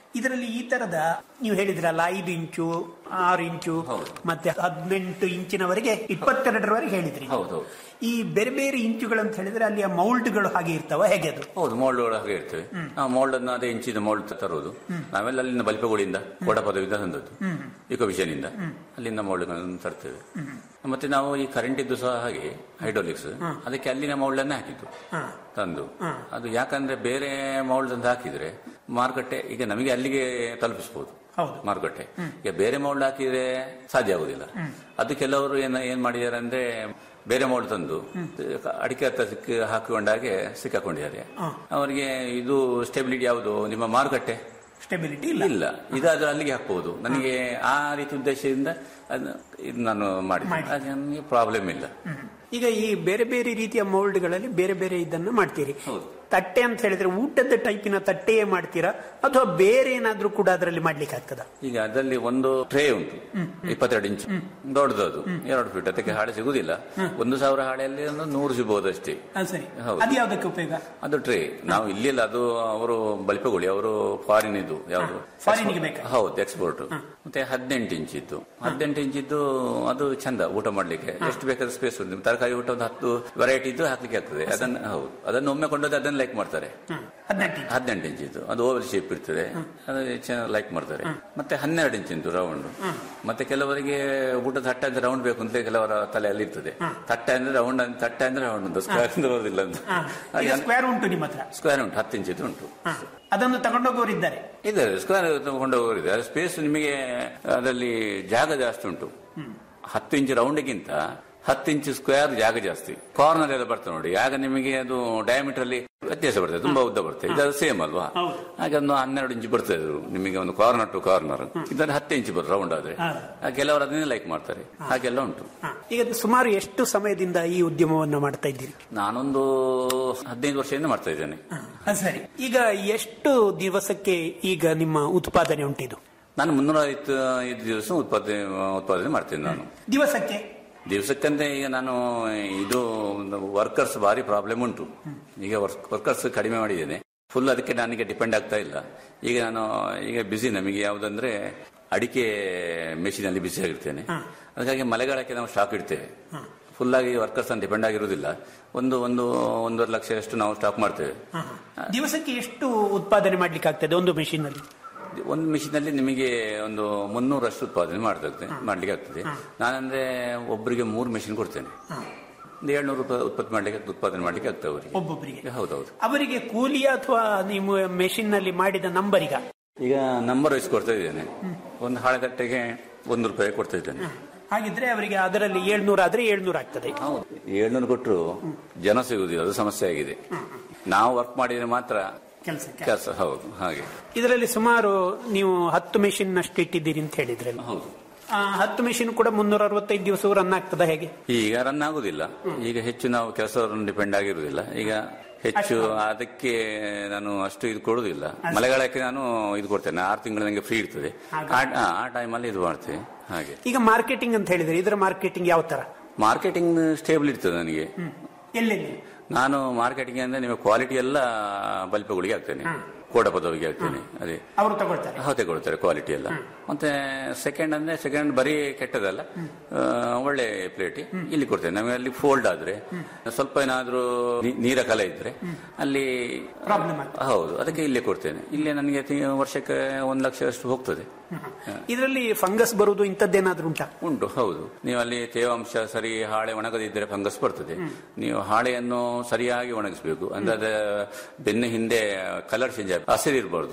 H: ಇದರಲ್ಲಿ ಈ ತರದ ನೀವು ಹೇಳಿದ್ರಲ್ಲ ಐದು ಇಂಚು ಆರು ಇಂಚು ಮತ್ತೆ ಹದಿನೆಂಟು ಇಂಚಿನವರೆಗೆ ಇಪ್ಪತ್ತೆರಡರವರೆಗೆ ಹೇಳಿದ್ರಿ
I: ಹೌದು
H: ಈ ಬೇರೆ ಬೇರೆ ಇಂಚುಗಳಂತ ಹೇಳಿದ್ರೆ ಅಲ್ಲಿ ಆ ಮೌಲ್ಡ್ಗಳು ಹಾಗೆ ಇರ್ತಾವ ಹೇಗೆ ಅದು
I: ಹೌದು ಮೋಲ್ಡ್ ಹಾಗೆ ಇರ್ತೇವೆ ಆ ಮೋಲ್ಡ್ ಅನ್ನು ಅದೇ ಇಂಚಿನ ಮೋಲ್ಡ್ ತರುವುದು ನಾವೆಲ್ಲ ಅಲ್ಲಿಂದ ಬಲ್ಪಗುಳಿಂದ ಕೋಡ ಪದವಿಯಿಂದ ತಂದದ್ದು ಇಕೋವಿಷನ್ ಅಲ್ಲಿಂದ ಮೌಲ್ಡ್ಗಳನ್ನು ತರ್ತೇವೆ ಮತ್ತೆ ನಾವು ಈ ಕರೆಂಟ್ ಇದ್ದು ಸಹ ಹಾಗೆ ಹೈಡ್ರೋಲಿಕ್ಸ್ ಅದಕ್ಕೆ ಅಲ್ಲಿನ ಮೌಲ್ಡ್ ಅನ್ನ ಹಾಕಿದ್ದು ತಂದು ಅದು ಯಾಕಂದ್ರೆ ಬೇರೆ ಮೌಲ್ಡ್ ಅಂತ ಹಾಕಿದ್ರೆ ಮಾರುಕಟ್ಟೆ ಈಗ ನಮಗೆ ಅಲ್ಲಿಗೆ ತಲುಪಿಸಬಹುದು ಮಾರುಕಟ್ಟೆ ಈಗ ಬೇರೆ ಮೌಲ್ಡ್ ಹಾಕಿದ್ರೆ ಸಾಧ್ಯ ಆಗುದಿಲ್ಲ ಅದು ಕೆಲವರು ಏನ್ ಏನ್ ಮಾಡಿದ್ದಾರೆ ಅಂದ್ರೆ ಬೇರೆ ಮೌಲ್ಡ್ ತಂದು ಅಡಿಕೆ ಹತ್ತ ಸಿಕ್ಕ ಹಾಕಿಕೊಂಡಾಗೆ ಸಿಕ್ಕಾಕೊಂಡಿದ್ದಾರೆ ಅವರಿಗೆ ಇದು ಸ್ಟೆಬಿಲಿಟಿ ಯಾವುದು ನಿಮ್ಮ ಮಾರುಕಟ್ಟೆ
H: ಸ್ಟೆಬಿಲಿಟಿ
I: ಇಲ್ಲ ಇದಾದ್ರೆ ಅಲ್ಲಿಗೆ ಹಾಕಬಹುದು ನನಗೆ ಆ ರೀತಿ ಉದ್ದೇಶದಿಂದ ಅದ್ನ- ಇದು ನಾನು ಮಾಡಿದ್ದೆ ಅದು ನನಗೆ ಪ್ರಾಬ್ಲಮ್ ಇಲ್ಲ
H: ಈಗ ಈ ಬೇರೆ ಬೇರೆ ರೀತಿಯ ಮೌಲ್ಡ್ಗಳಲ್ಲಿ ಬೇರೆ ಬೇರೆ ಇದನ್ನ ಮಾಡ್ತೀರಿ ತಟ್ಟೆ ಅಂತ ಹೇಳಿದ್ರೆ ಊಟದ ಟೈಪಿನ ತಟ್ಟೆಯೇ ಮಾಡ್ತೀರಾ ಅಥವಾ ಬೇರೆ ಏನಾದ್ರೂ ಕೂಡ ಅದರಲ್ಲಿ ಮಾಡ್ಲಿಕ್ಕೆ ಆಗ್ತದ
I: ಈಗ ಅದರಲ್ಲಿ ಒಂದು ಟ್ರೇ ಉಂಟು ಇಪ್ಪತ್ತೆರಡು ಇಂಚ್ ದೊಡ್ಡದು ಅದು ಎರಡು ಫೀಟ್ ಅದಕ್ಕೆ ಹಾಳೆ ಸಿಗುದಿಲ್ಲ ಒಂದು ಸಾವಿರ ಹಾಳೆಯಲ್ಲಿ ಒಂದು ನೂರು ಸಿಗಬಹುದು ಅಷ್ಟೇ
H: ಸರಿ
I: ಹೌದು.
H: ಅದು ಯಾವ್ದಕ್ಕೆ ಉಪಯೋಗ
I: ಅದು ಟ್ರೇ ನಾವು ಇಲ್ಲಿಲ್ಲ ಅದು ಅವರು ಬಲ್ಪಗುಳಿ ಅವರು ಫಾರಿನ್ ಇದು ಯಾವುದು
H: ಫಾರಿನ್ಗೆ ಬೇಕಾ?
I: ಹೌದು ಎಕ್ಸ್ಪೋರ್ಟ್ ಮತ್ತೆ ಹದಿನೆಂಟು ಇಂಚ್ ಇತ್ತು ಹದಿನೆಂಟು ಇಂಚ್ ಇದ್ದು ಅದು ಚಂದ ಊಟ ಮಾಡ್ಲಿಕ್ಕೆ ಎಷ್ಟು ಬೇಕಾದ ಸ್ಪೇಸ್ ಉಂಟು ನಿಮ್ಗೆ ತರಕಾರಿ ಊಟ ಒಂದು ಹತ್ತು ವೆರೈಟಿ ಇದ್ದು ಹಾಕ್ಲಿಕ್ಕೆ ಆಗ್ತದೆ ಅದನ್ನ ಹೌದು ಅದನ್ನು ಒಮ್ಮೆ ಕೊಂಡೋದು ಅದನ್ನ ಲೈಕ್ ಮಾಡ್ತಾರೆ ಹದಿನೆಂಟು ಇಂಚ್ ಇದ್ದು ಅದು ಓವಲ್ ಶೇಪ್ ಇರ್ತದೆ ಅದು ಚೆನ್ನಾಗಿ ಲೈಕ್ ಮಾಡ್ತಾರೆ ಮತ್ತೆ ಹನ್ನೆರಡು ಇಂಚ್ ಇಂತು ರೌಂಡ್ ಮತ್ತೆ ಕೆಲವರಿಗೆ ಊಟದ ತಟ್ಟೆ ಅಂದ್ರೆ ರೌಂಡ್ ಬೇಕು ಅಂತ ಕೆಲವರ ತಲೆಯಲ್ಲಿ ಇರ್ತದೆ ತಟ್ಟೆ ಅಂದ್ರೆ ರೌಂಡ್ ತಟ್ಟೆ ಅಂದ್ರೆ ರೌಂಡ್ ಅಂತ ಸ್ಕ್ವೇರ್ ಬರೋದಿಲ್ಲ ಅಂತ
H: ಈಗ ಸ್ಕ್ವೇರ್ ಉಂಟು ನಿಮ್ಮ ಹತ್ರ
I: ಸ್ಕ್ವೇರ್ ಉಂಟು ಹತ್ತು ಇಂಚ್ ಉಂಟು
H: ಅದನ್ನು ತಗೊಂಡೋಗೋರು ಇದ್ದಾರೆ
I: ಇದ್ದಾರೆ ಸ್ಕ್ವೇರ್ ಕೊಂಡೋಗೋರಿದೆ ಅದು ಸ್ಪೇಸ್ ನಿಮಗೆ ಅದರಲ್ಲಿ ಜಾಗ ಜಾಸ್ತಿ ಉಂಟು ಹತ್ತು ಇಂಚ್ ರೌಂಡ್ಗಿಂತ ಹತ್ತು ಇಂಚ್ ಸ್ಕ್ವೇರ್ ಜಾಗ ಜಾಸ್ತಿ ಕಾರ್ನರ್ ಎಲ್ಲ ಬರ್ತದೆ ನೋಡಿ ಆಗ ನಿಮಗೆ ಅದು ಡಯಾಮೀಟರ್ ಅಲ್ಲಿ ವ್ಯತ್ಯಾಸ ಬರ್ತದೆ ತುಂಬಾ ಉದ್ದ ಬರ್ತದೆ ಇದು ಸೇಮ್ ಅಲ್ವಾ ಹಾಗೆ ಒಂದು ಹನ್ನೆರಡು ಇಂಚ್ ಬರ್ತದೆ ಅದು ನಿಮಗೆ ಒಂದು ಕಾರ್ನರ್ ಟು ಕಾರ್ನರ್ ಇದರಲ್ಲಿ ಹತ್ತು ಇಂಚ್ ಬರ್ತದೆ ರೌಂಡ್ ಆದ್ರೆ ಆ ಕೆಲವರು ಅದನ್ನೇ ಲೈಕ್ ಮಾಡ್ತಾರೆ ಹಾಗೆಲ್ಲ ಉಂಟು
H: ಈಗ ಸುಮಾರು ಎಷ್ಟು ಸಮಯದಿಂದ ಈ ಉದ್ಯಮವನ್ನ ಮಾಡ್ತಾ ಇದ್ದೀರಿ
I: ನಾನೊಂದು ಹದಿನೈದು ವರ್ಷದಿಂದ ಮಾಡ್ತಾ ಇದ್ದೇನೆ
H: ಹ, ಸರಿ ಈಗ ಎಷ್ಟು ದಿವಸಕ್ಕೆ ಈಗ ನಿಮ್ಮ ಉತ್ಪಾದನೆ ಉಂಟಿದು
I: ನಾನು ಮುನ್ನೂರ ಐವತ್ತು ಐದು ದಿವಸ ಉತ್ಪಾದನೆ ಉತ್ಪಾದನೆ ಮಾಡ್ತೇನೆ ನಾನು
H: ದಿವಸಕ್ಕೆ
I: ದಿವಸಕ್ಕಂದ್ರೆ ಈಗ ನಾನು ಇದು ವರ್ಕರ್ಸ್ ಭಾರಿ ಪ್ರಾಬ್ಲಮ್ ಉಂಟು ಈಗ ವರ್ಕರ್ಸ್ ಕಡಿಮೆ ಮಾಡಿದ್ದೇನೆ ಫುಲ್ ಅದಕ್ಕೆ ನನಗೆ ಡಿಪೆಂಡ್ ಆಗ್ತಾ ಇಲ್ಲ ಈಗ ನಾನು ಈಗ ಬಿಸಿ ನಮಗೆ ಯಾವುದಂದ್ರೆ ಅಡಿಕೆ ಮೆಷಿನ್ ಅಲ್ಲಿ ಬಿಸಿ ಆಗಿರ್ತೇನೆ ಅದಕ್ಕಾಗಿ ಮಳೆಗಾಲಕ್ಕೆ ನಾವು ಸ್ಟಾಕ್ ಇಡ್ತೇವೆ ಫುಲ್ ಆಗಿ ವರ್ಕರ್ಸ್ ಡಿಪೆಂಡ್ ಆಗಿರುವುದಿಲ್ಲ ಒಂದು ಒಂದು ಒಂದೂವರೆ ಲಕ್ಷ ಅಷ್ಟು ನಾವು ಸ್ಟಾಕ್ ಮಾಡ್ತೇವೆ
H: ದಿವಸಕ್ಕೆ ಎಷ್ಟು ಉತ್ಪಾದನೆ ಮಾಡ್ಲಿಕ್ಕೆ ಆಗ್ತದೆ ಒಂದು ಮೆಷಿನ್ ಅಲ್ಲಿ
I: ಒಂದು ಮಿಷಿನ್ ಅಲ್ಲಿ ನಿಮಗೆ ಒಂದು ಮುನ್ನೂರಷ್ಟು ಉತ್ಪಾದನೆ ಮಾಡ್ತದೆ ಮಾಡ್ಲಿಕ್ಕೆ ಆಗ್ತದೆ ನಾನಂದ್ರೆ ಒಬ್ಬರಿಗೆ ಮೂರು ಮೆಷಿನ್ ಕೊಡ್ತೇನೆ ಒಂದು ಏಳ್ನೂರು ರೂಪಾಯಿ ಉತ್ಪತ್ತಿ ಮಾಡ್ಲಿಕ್ಕೆ ಉತ್ಪಾದನೆ ಮಾಡ್ಲಿಕ್ಕೆ ಆಗ್ತದೆ ಅವರಿಗೆ
H: ಒಬ್ಬೊಬ್ಬರಿಗೆ
I: ಹೌದೌದು
H: ಅವರಿಗೆ ಕೂಲಿಯ ಅಥವಾ ನೀವು ಮೆಷಿನ್ ನಲ್ಲಿ ಮಾಡಿದ ನಂಬರಿಗ
I: ಈಗ ನಂಬರ್ ವೈಸ್ ಕೊಡ್ತಾ ಇದ್ದೇನೆ ಒಂದು ಹಾಳೆ ತಟ್ಟೆಗೆ ಒಂದು ರೂಪಾಯಿ ಕೊಡ್ತಾ ಇದ್ದೇನೆ
H: ಹಾಗಿದ್ರೆ ಅವರಿಗೆ ಅದರಲ್ಲಿ ಏಳ್ನೂರ ಆದ್ರೆ ಏಳ್ನೂರ ಆಗ್ತದೆ
I: ಏಳ್ನೂರು ಕೊಟ್ಟರು ಜನ ಸಿಗುದಿಲ್ಲ ಅದು ಸಮಸ್ಯೆ ಆಗಿದೆ ನಾವು ವರ್ಕ್ ಮಾಡಿದ್ರೆ ಮಾತ್ರ
H: ಕೆಲಸಕ್ಕೆ
I: ಕೆಲಸ ಹೌದು ಹಾಗೆ
H: ಇದರಲ್ಲಿ ಸುಮಾರು ನೀವು ಹತ್ತು ಮೆಷಿನ್ ಅಷ್ಟು ಇಟ್ಟಿದ್ದೀರಿ ಅಂತ ಹೇಳಿದ್ರಲ್ಲ
I: ಹೌದು
H: ಆ, ಹತ್ತು ಮೆಷಿನ್ ಕೂಡ ಮುನ್ನೂರ ಅರವತ್ತೈದು ದಿವಸ ರನ್ ಆಗ್ತದ ಹೇಗೆ
I: ಈಗ ರನ್ ಆಗುದಿಲ್ಲ ಈಗ ಹೆಚ್ಚು ನಾವು ಕೆಲಸವನ್ನು ಡಿಪೆಂಡ್ ಆಗಿರುವುದಿಲ್ಲ ಈಗ ಹೆಚ್ಚು ಅದಕ್ಕೆ ನಾನು ಅಷ್ಟು ಇದು ಕೊಡುದಿಲ್ಲ ಮಳೆಗಾಲಕ್ಕೆ ನಾನು ಇದು ಕೊಡ್ತೇನೆ ಆರು ತಿಂಗಳು ನನಗೆ ಫ್ರೀ ಇರ್ತದೆ ಆ- ಆ- ಆ ಟೈಮಲ್ಲಿ ಇದು ಮಾಡ್ತೇವೆ ಹಾಗೆ
H: ಈಗ ಮಾರ್ಕೆಟಿಂಗ್ ಅಂತ ಹೇಳಿದ್ರೆ ಇದರ ಮಾರ್ಕೆಟಿಂಗ್ ಯಾವ ತರ
I: ಮಾರ್ಕೆಟಿಂಗ್ ಸ್ಟೇಬಲ್ ಇರ್ತದೆ ನನಗೆ
H: ಎಲ್ಲೆಲ್ಲಿ
I: ನಾನು ಮಾರ್ಕೆಟಿಂಗ್ ಅಂದ್ರೆ ನಿಮಗೆ ಕ್ವಾಲಿಟಿ ಎಲ್ಲ ಬಲ್ಪಗಳಿಗೆ ಹಾಕ್ತೇನೆ ಕೋಡ ಪದವಿಗೆ ಹಾಕ್ತೇನೆ ಅದೇ
H: ಅವರು ತಗೊಳ್ತಾರೆ
I: ಹೌದು ತಗೊಳ್ತಾರೆ ಕ್ವಾಲಿಟಿ ಎಲ್ಲ ಮತ್ತೆ ಸೆಕೆಂಡ್ ಅಂದ್ರೆ ಸೆಕೆಂಡ್ ಬರೀ ಕೆಟ್ಟದಲ್ಲ ಆ, ಒಳ್ಳೆ ಪ್ಲೇಟ್ ಇಲ್ಲಿ ಕೊಡ್ತೇನೆ ನಮಗೆ ಅಲ್ಲಿ ಫೋಲ್ಡ್ ಆದ್ರೆ ಸ್ವಲ್ಪ ಏನಾದ್ರೂ ನೀ- ನೀರ ಕಲೆ ಇದ್ರೆ ಅಲ್ಲಿ
H: ಪ್ರಾಬ್ಲಮ್
I: ಹೌದು ಅದಕ್ಕೆ ಇಲ್ಲೇ ಕೊಡ್ತೇನೆ ಇಲ್ಲೇ ನನಗೆ ತಿ- ವರ್ಷಕ್ಕೆ ಒಂದು ಲಕ್ಷ ಅಷ್ಟು ಹೋಗ್ತದೆ
H: ಇದರಲ್ಲಿ ಫಂಗಸ್ ಬರುವುದು ಇಂಥದ್ದೇನಾದ್ರೂ ಉಂಟಾ
I: ಉಂಟು ಹೌದು ನೀವು ಅಲ್ಲಿ ತೇವಾಂಶ ಸರಿ ಹಾಳೆ ಒಣಗದಿದ್ದರೆ ಫಂಗಸ್ ಬರ್ತದೆ ನೀವು ಹಾಳೆಯನ್ನು ಸರಿಯಾಗಿ ಒಣಗಿಸಬೇಕು ಅಂದ್ರೆ ಅದ ಬೆನ್ನ ಹಿಂದೆ ಕಲರ್ ಚೇಂಜ್ ಆಗ ಹಸಿರು ಇರಬಾರ್ದು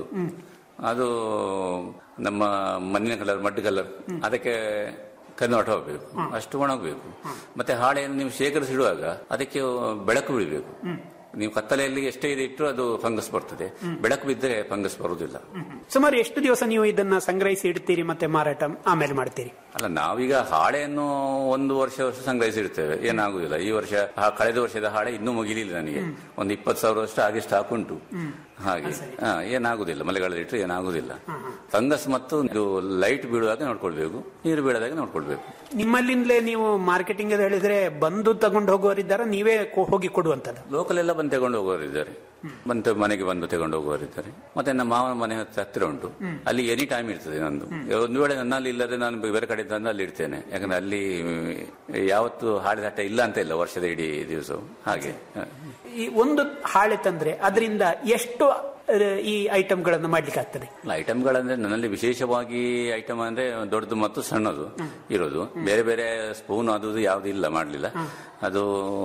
I: ಅದು ನಮ್ಮ ಮಣ್ಣಿನ ಕಲರ್ ಮಡ್ ಕಲರ್ ಅದಕ್ಕೆ ಕನ್ವರ್ಟ್ ಹೋಗಬೇಕು ಅಷ್ಟು ಒಣಗಬೇಕು ಮತ್ತೆ ಹಾಳೆಯನ್ನು ನೀವು ಶೇಖರಿಸಿಡುವಾಗ ಅದಕ್ಕೆ ಬೆಳಕು ಬೀಳಬೇಕು ನೀವು ಕತ್ತಲೆಯಲ್ಲಿ ಎಷ್ಟೇ ಇದು ಇಟ್ಟರು ಅದು ಫಂಗಸ್ ಬರ್ತದೆ ಬೆಳಕು ಬಿದ್ದರೆ ಫಂಗಸ್ ಬರುವುದಿಲ್ಲ
H: ಸುಮಾರು ಎಷ್ಟು ದಿವಸ ನೀವು ಇದನ್ನ ಸಂಗ್ರಹಿಸಿ ಇಡ್ತೀರಿ ಮತ್ತೆ ಮಾರಾಟ ಆಮೇಲೆ ಮಾಡ್ತೀರಿ
I: ಅಲ್ಲ ನಾವೀಗ ಹಾಳೆಯನ್ನು ಒಂದು ವರ್ಷ ವರ್ಷ ಸಂಗ್ರಹಿಸಿರ್ತೇವೆ ಏನಾಗುದಿಲ್ಲ ಈ ವರ್ಷ ಆ ಕಳೆದ ವರ್ಷದ ಹಾಳೆ ಇನ್ನೂ ಮುಗಿಲಿಲ್ಲ ನನಗೆ ಒಂದು ಇಪ್ಪತ್ತು ಸಾವಿರ ಅಷ್ಟು ಹಾಗೆ ಸ್ಟಾಕ್ ಉಂಟು ಹಾಗೆ ಹಾ, ಏನಾಗುದಿಲ್ಲ ಮಳೆಗಾಲದ ಇಟ್ಟರೆ ಏನಾಗುದಿಲ್ಲ ಫಂಗಸ್ ಮತ್ತು ಇದು ಲೈಟ್ ಬೀಳುವಾಗ ನೋಡ್ಕೊಳ್ಬೇಕು ನೀರು ಬೀಳದಾಗ ನೋಡ್ಕೊಳ್ಬೇಕು
H: ನಿಮ್ಮಲ್ಲಿಂದಲೇ ನೀವು ಮಾರ್ಕೆಟಿಂಗ್ ಹೇಳಿದ್ರೆ ಬಂದು ತಗೊಂಡು ಹೋಗುವವರಿದ್ದಾರ ನೀವೇ ಕೊ- ಹೋಗಿ ಕೊಡುವಂತದ್ದು
I: ಲೋಕಲ್ ಎಲ್ಲ ಬಂದು ತಗೊಂಡು ಹೋಗೋರಿದ್ದಾರೆ ಬಂತು ಮನೆಗೆ ಬಂದು ತಗೊಂಡು ಹೋಗುವವರಿದ್ದಾರೆ ಮತ್ತೆ ನಮ್ಮ ಮಾವನ ಮನೆ ಹತ್ರ ಹತ್ತಿರ ಉಂಟು ಅಲ್ಲಿ ಎನಿ ಟೈಮ್ ಇರ್ತದೆ ನಂದು ಒಂದು ವೇಳೆ ನನ್ನಲ್ಲಿ ಇಲ್ಲದೆ ನಾನು ಬೇರೆ ಕಡೆ ತಂದು ಅಲ್ಲಿ ಇಡ್ತೇನೆ ಯಾಕಂದ್ರೆ ಅಲ್ಲಿ ಯಾವತ್ತು ಹಾಳೆ ಹಟ್ಟ ಇಲ್ಲ ಅಂತ ಇಲ್ಲ ವರ್ಷದ ಇಡೀ ದಿವಸ ಹಾಗೆ
H: ಈ ಒಂದು ಹಾಳೆ ತಂದ್ರೆ ಅದರಿಂದ ಎಷ್ಟು ಅಹ್, ಈ ಐಟಮ್ಗಳನ್ನು ಮಾಡ್ಲಿಕ್ಕೆ ಆಗ್ತದೆ
I: ಐಟಮ್ಗಳಂದ್ರೆ ನನ್ನಲ್ಲಿ ವಿಶೇಷವಾಗಿ ಐಟಮ್ ಅಂದ್ರೆ ದೊಡ್ಡದು ಮತ್ತು ಸಣ್ಣದು ಇರೋದು ಬೇರೆ ಬೇರೆ ಸ್ಪೂನ್ ಅದು ಇದು ಯಾವ್ದು ಇಲ್ಲ ಮಾಡ್ಲಿಲ್ಲ ಅದು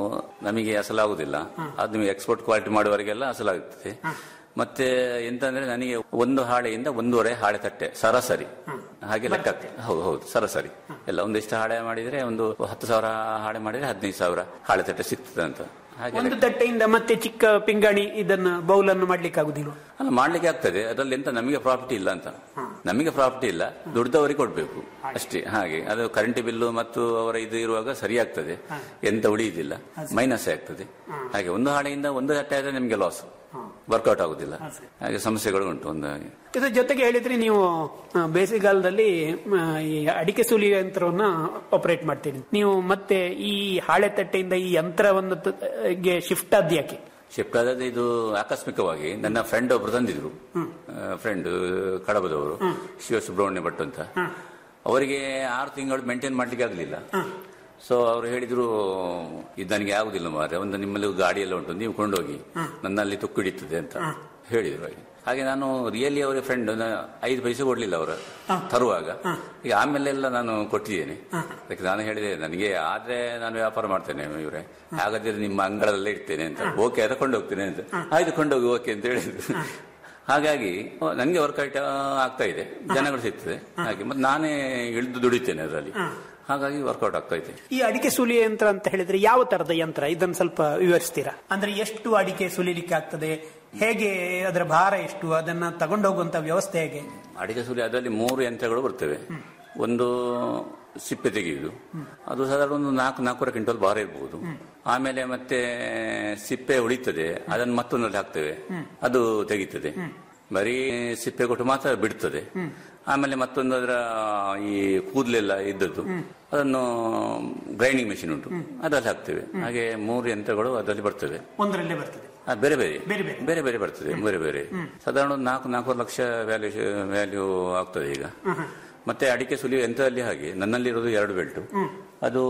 I: ನಮಗೆ ಅಸಲಾಗುದಿಲ್ಲ ಅದು ನೀವು ಎಕ್ಸ್ಪೋರ್ಟ್ ಕ್ವಾಲಿಟಿ ಮಾಡುವವರಿಗೆಲ್ಲ ಅಸಲಾಗುತ್ತದೆ ಮತ್ತೆ ಎಂತಂದ್ರೆ ನನಗೆ ಒಂದು ಹಾಳೆಯಿಂದ ಒಂದೂವರೆ ಹಾಳೆ ತಟ್ಟೆ ಸರಾಸರಿ ಹಾಗೆ ಲೆಕ್ಕ ಆಗ್ತದೆ. ಹೌದು ಹೌದು ಸರಾಸರಿ ಎಲ್ಲ ಒಂದಿಷ್ಟು ಹಾಳೆ ಮಾಡಿದ್ರೆ ಒಂದು ಹತ್ತು ಸಾವಿರ ಹಾಳೆ ಮಾಡಿದ್ರೆ ಹದಿನೈದು ಸಾವಿರ ಹಾಳೆ ತಟ್ಟೆ ಸಿಗ್ತದೆ ಅಂತ ಹಾಗೆ
H: ಒಂದು ತಟ್ಟೆಯಿಂದ ಮತ್ತೆ ಚಿಕ್ಕ ಪಿಂಗಾಣಿ ಇದನ್ನ ಬೌಲನ್ನು ಮಾಡ್ಲಿಕ್ಕೆ ಆಗುದಿಲ್ಲ
I: ಅಲ್ಲ ಮಾಡ್ಲಿಕ್ಕೆ ಆಗ್ತದೆ ಅದ್ರಲ್ಲಿ ಎಂತ ನಮಗೆ ಪ್ರಾಫಿಟ್ ಇಲ್ಲ ಅಂತ ನಮಗೆ ಪ್ರಾಫಿಟ್ ಇಲ್ಲ ದುಡ್ದವರಿಗೆ ಕೊಡ್ಬೇಕು ಅಷ್ಟೇ ಹಾಗೆ ಅದು ಕರೆಂಟ್ ಬಿಲ್ಲು ಮತ್ತು ಅವರ ಇದು ಇರುವಾಗ ಸರಿ ಆಗ್ತದೆ ಎಂತ ಉಳಿಯುದಿಲ್ಲ ಮೈನಸ್ ಆಗ್ತದೆ ಹಾಗೆ ಒಂದು ಹಾಳೆಯಿಂದ ಒಂದು ತಟ್ಟೆ ಆದ್ರೆ ನಿಮಗೆ ಲಾಸ್ ವರ್ಕೌಟ್ ಆಗುದಿಲ್ಲ ಹಾಗೆ ಸಮಸ್ಯೆಗಳು ಉಂಟು ಒಂದು ಹಾಗೆ
H: ಇದ್ರ ಜೊತೆಗೆ ಹೇಳಿದ್ರೆ ನೀವು ಆ, ಬೇಸಿಗೆಗಾಲದಲ್ಲಿ ಮ, ಈ ಅಡಿಕೆ ಸುಲಿ ಯಂತ್ರವನ್ನ ಆಪರೇಟ್ ಮಾಡ್ತೀರಿ ನೀವು ಮತ್ತೆ ಈ ಹಾಳೆ ತಟ್ಟೆಯಿಂದ ಈ ಯಂತ್ರವನ್ನು ತ- ಗೆ ಶಿಫ್ಟ್ ಆದ್ ಯಾಕೆ
I: ಶಿಫ್ಟ್ ಆದದ್ದು ಇದು ಆಕಸ್ಮಿಕವಾಗಿ ನನ್ನ ಫ್ರೆಂಡ್ ಒಬ್ರು ತಂದಿದ್ರು ಫ್ರೆಂಡ್ ಕಡಬದವರು ಶಿವ ಸುಬ್ರಹ್ಮಣ್ಯ ಭಟ್ ಅಂತ ಅವರಿಗೆ ಆರು ತಿಂಗಳು ಮೇಂಟೈನ್ ಮಾಡ್ಲಿಕ್ಕೆ ಆಗಲಿಲ್ಲ ಸೊ ಅವರು ಹೇಳಿದ್ರು ಇದು ನನಗೆ ಆಗುದಿಲ್ಲ ಮಾರೆ ಒಂದು ನಿಮ್ಮಲ್ಲಿ ಗಾಡಿ ಎಲ್ಲ ಉಂಟು ನೀವು ಕೊಂಡೋಗಿ ನನ್ನಲ್ಲಿ ತುಕ್ಕು ಹಿಡಿತದೆ ಅಂತ ಹೇಳಿದ್ರು ಹಾಗೆ ಹಾಗೆ ನಾನು ರಿಯಲಿ ಅವರ ಫ್ರೆಂಡ್ ಐದು ಪೈಸೆ ಕೊಡ್ಲಿಲ್ಲ ಅವರು ತರುವಾಗ ಈಗ ಆಮೇಲೆ ಎಲ್ಲ ನಾನು ಕೊಟ್ಟಿದ್ದೇನೆ ಅದಕ್ಕೆ ನಾನು ಹೇಳಿದೆ ನನಗೆ ಆದ್ರೆ ನಾನು ವ್ಯಾಪಾರ ಮಾಡ್ತೇನೆ ಇವರೇ ಹಾಗಾದ್ರೆ ನಿಮ್ಮ ಅಂಗಳದಲ್ಲೇ ಇಡ್ತೇನೆ ಅಂತ ಓಕೆ ಅದ ಕೊಂಡೋಗ್ತೇನೆ ಅಂತ ಆಯ್ತು ಕೊಂಡೋಗಿ ಓಕೆ ಅಂತ ಹೇಳಿದ್ರು ಹಾಗಾಗಿ ನನಗೆ ವರ್ಕೌಟ್ ಆಗ್ತಾ ಇದೆ ಜನಗಳು ಸಿಗ್ತದೆ ಹಾಗೆ ಮತ್ತೆ ನಾನೇ ಇಳಿದು ದುಡಿತೇನೆ ಅದರಲ್ಲಿ ಹಾಗಾಗಿ ವರ್ಕೌಟ್ ಆಗ್ತಾ ಇದೆ
H: ಈ ಅಡಿಕೆ ಸುಲಿಯ ಯಂತ್ರ ಅಂತ ಹೇಳಿದ್ರೆ ಯಾವ ತರದ ಯಂತ್ರ ಇದನ್ನು ಸ್ವಲ್ಪ ವಿವರಿಸ್ತೀರಾ ಅಂದ್ರೆ ಎಷ್ಟು ಅಡಿಕೆ ಸುಲಿಲಿಕ್ಕೆ ಆಗ್ತದೆ ಹೇಗೆ ಅದರ ಭಾರ ಎಷ್ಟು ಅದನ್ನ ತಗೊಂಡೋಗುವಂತ ವ್ಯವಸ್ಥೆ ಹೇಗೆ
I: ಅಡಿಕೆ ಸುಲಿ ಅದರಲ್ಲಿ ಮೂರು ಯಂತ್ರಗಳು ಬರ್ತವೆ ಒಂದು ಸಿಪ್ಪೆ ತೆಗೆಯುವುದು ಅದು ಸಾಧಾರಣ ಒಂದು ನಾಲ್ಕು ನಾಲ್ಕೂವರೆ ಕ್ವಿಂಟಲ್ ಭಾರ ಇರ್ಬೋದು ಆಮೇಲೆ ಮತ್ತೆ ಸಿಪ್ಪೆ ಉಳಿತದೆ ಅದನ್ನು ಮತ್ತೊಂದಲ್ಲಿ ಹಾಕ್ತೇವೆ ಅದು ತೆಗೀತದೆ ಬರೀ ಸಿಪ್ಪೆ ಕೊಟ್ಟು ಮಾತ್ರ ಬಿಡ್ತದೆ ಆಮೇಲೆ ಮತ್ತೊಂದು ಅದರ ಈ ಕೂದಲೆಲ್ಲ ಇದ್ದದ್ದು ಅದನ್ನು ಗ್ರೈಂಡಿಂಗ್ ಮೆಷಿನ್ ಉಂಟು ಅದರಲ್ಲಿ ಹಾಕ್ತೇವೆ ಹಾಗೆ ಮೂರು ಯಂತ್ರಗಳು ಅದರಲ್ಲಿ ಬರ್ತವೆ
H: ಒಂದರಲ್ಲೇ ಬರ್ತದೆ
I: ಆ, ಬೇರೆ ಬೇರೆ
H: ಬೇರೆ ಬೇರೆ.
I: ಬೇರೆ ಬೇರೆ ಬರ್ತದೆ ಬೇರೆ ಬೇರೆ ಸಾಧಾರಣ ಒಂದು ನಾಲ್ಕು ನಾಲ್ಕು ಲಕ್ಷ ವ್ಯಾಲ್ಯೂ ವ್ಯಾಲ್ಯೂ ಆಗ್ತದೆ ಈಗ ಮತ್ತೆ ಅಡಿಕೆ ಸುಲಿಯುವ ಯಂತ್ರದಲ್ಲಿ ಹಾಗೆ ನನ್ನಲ್ಲಿರೋದು ಎರಡು ಬೆಲ್ಟು ಅದು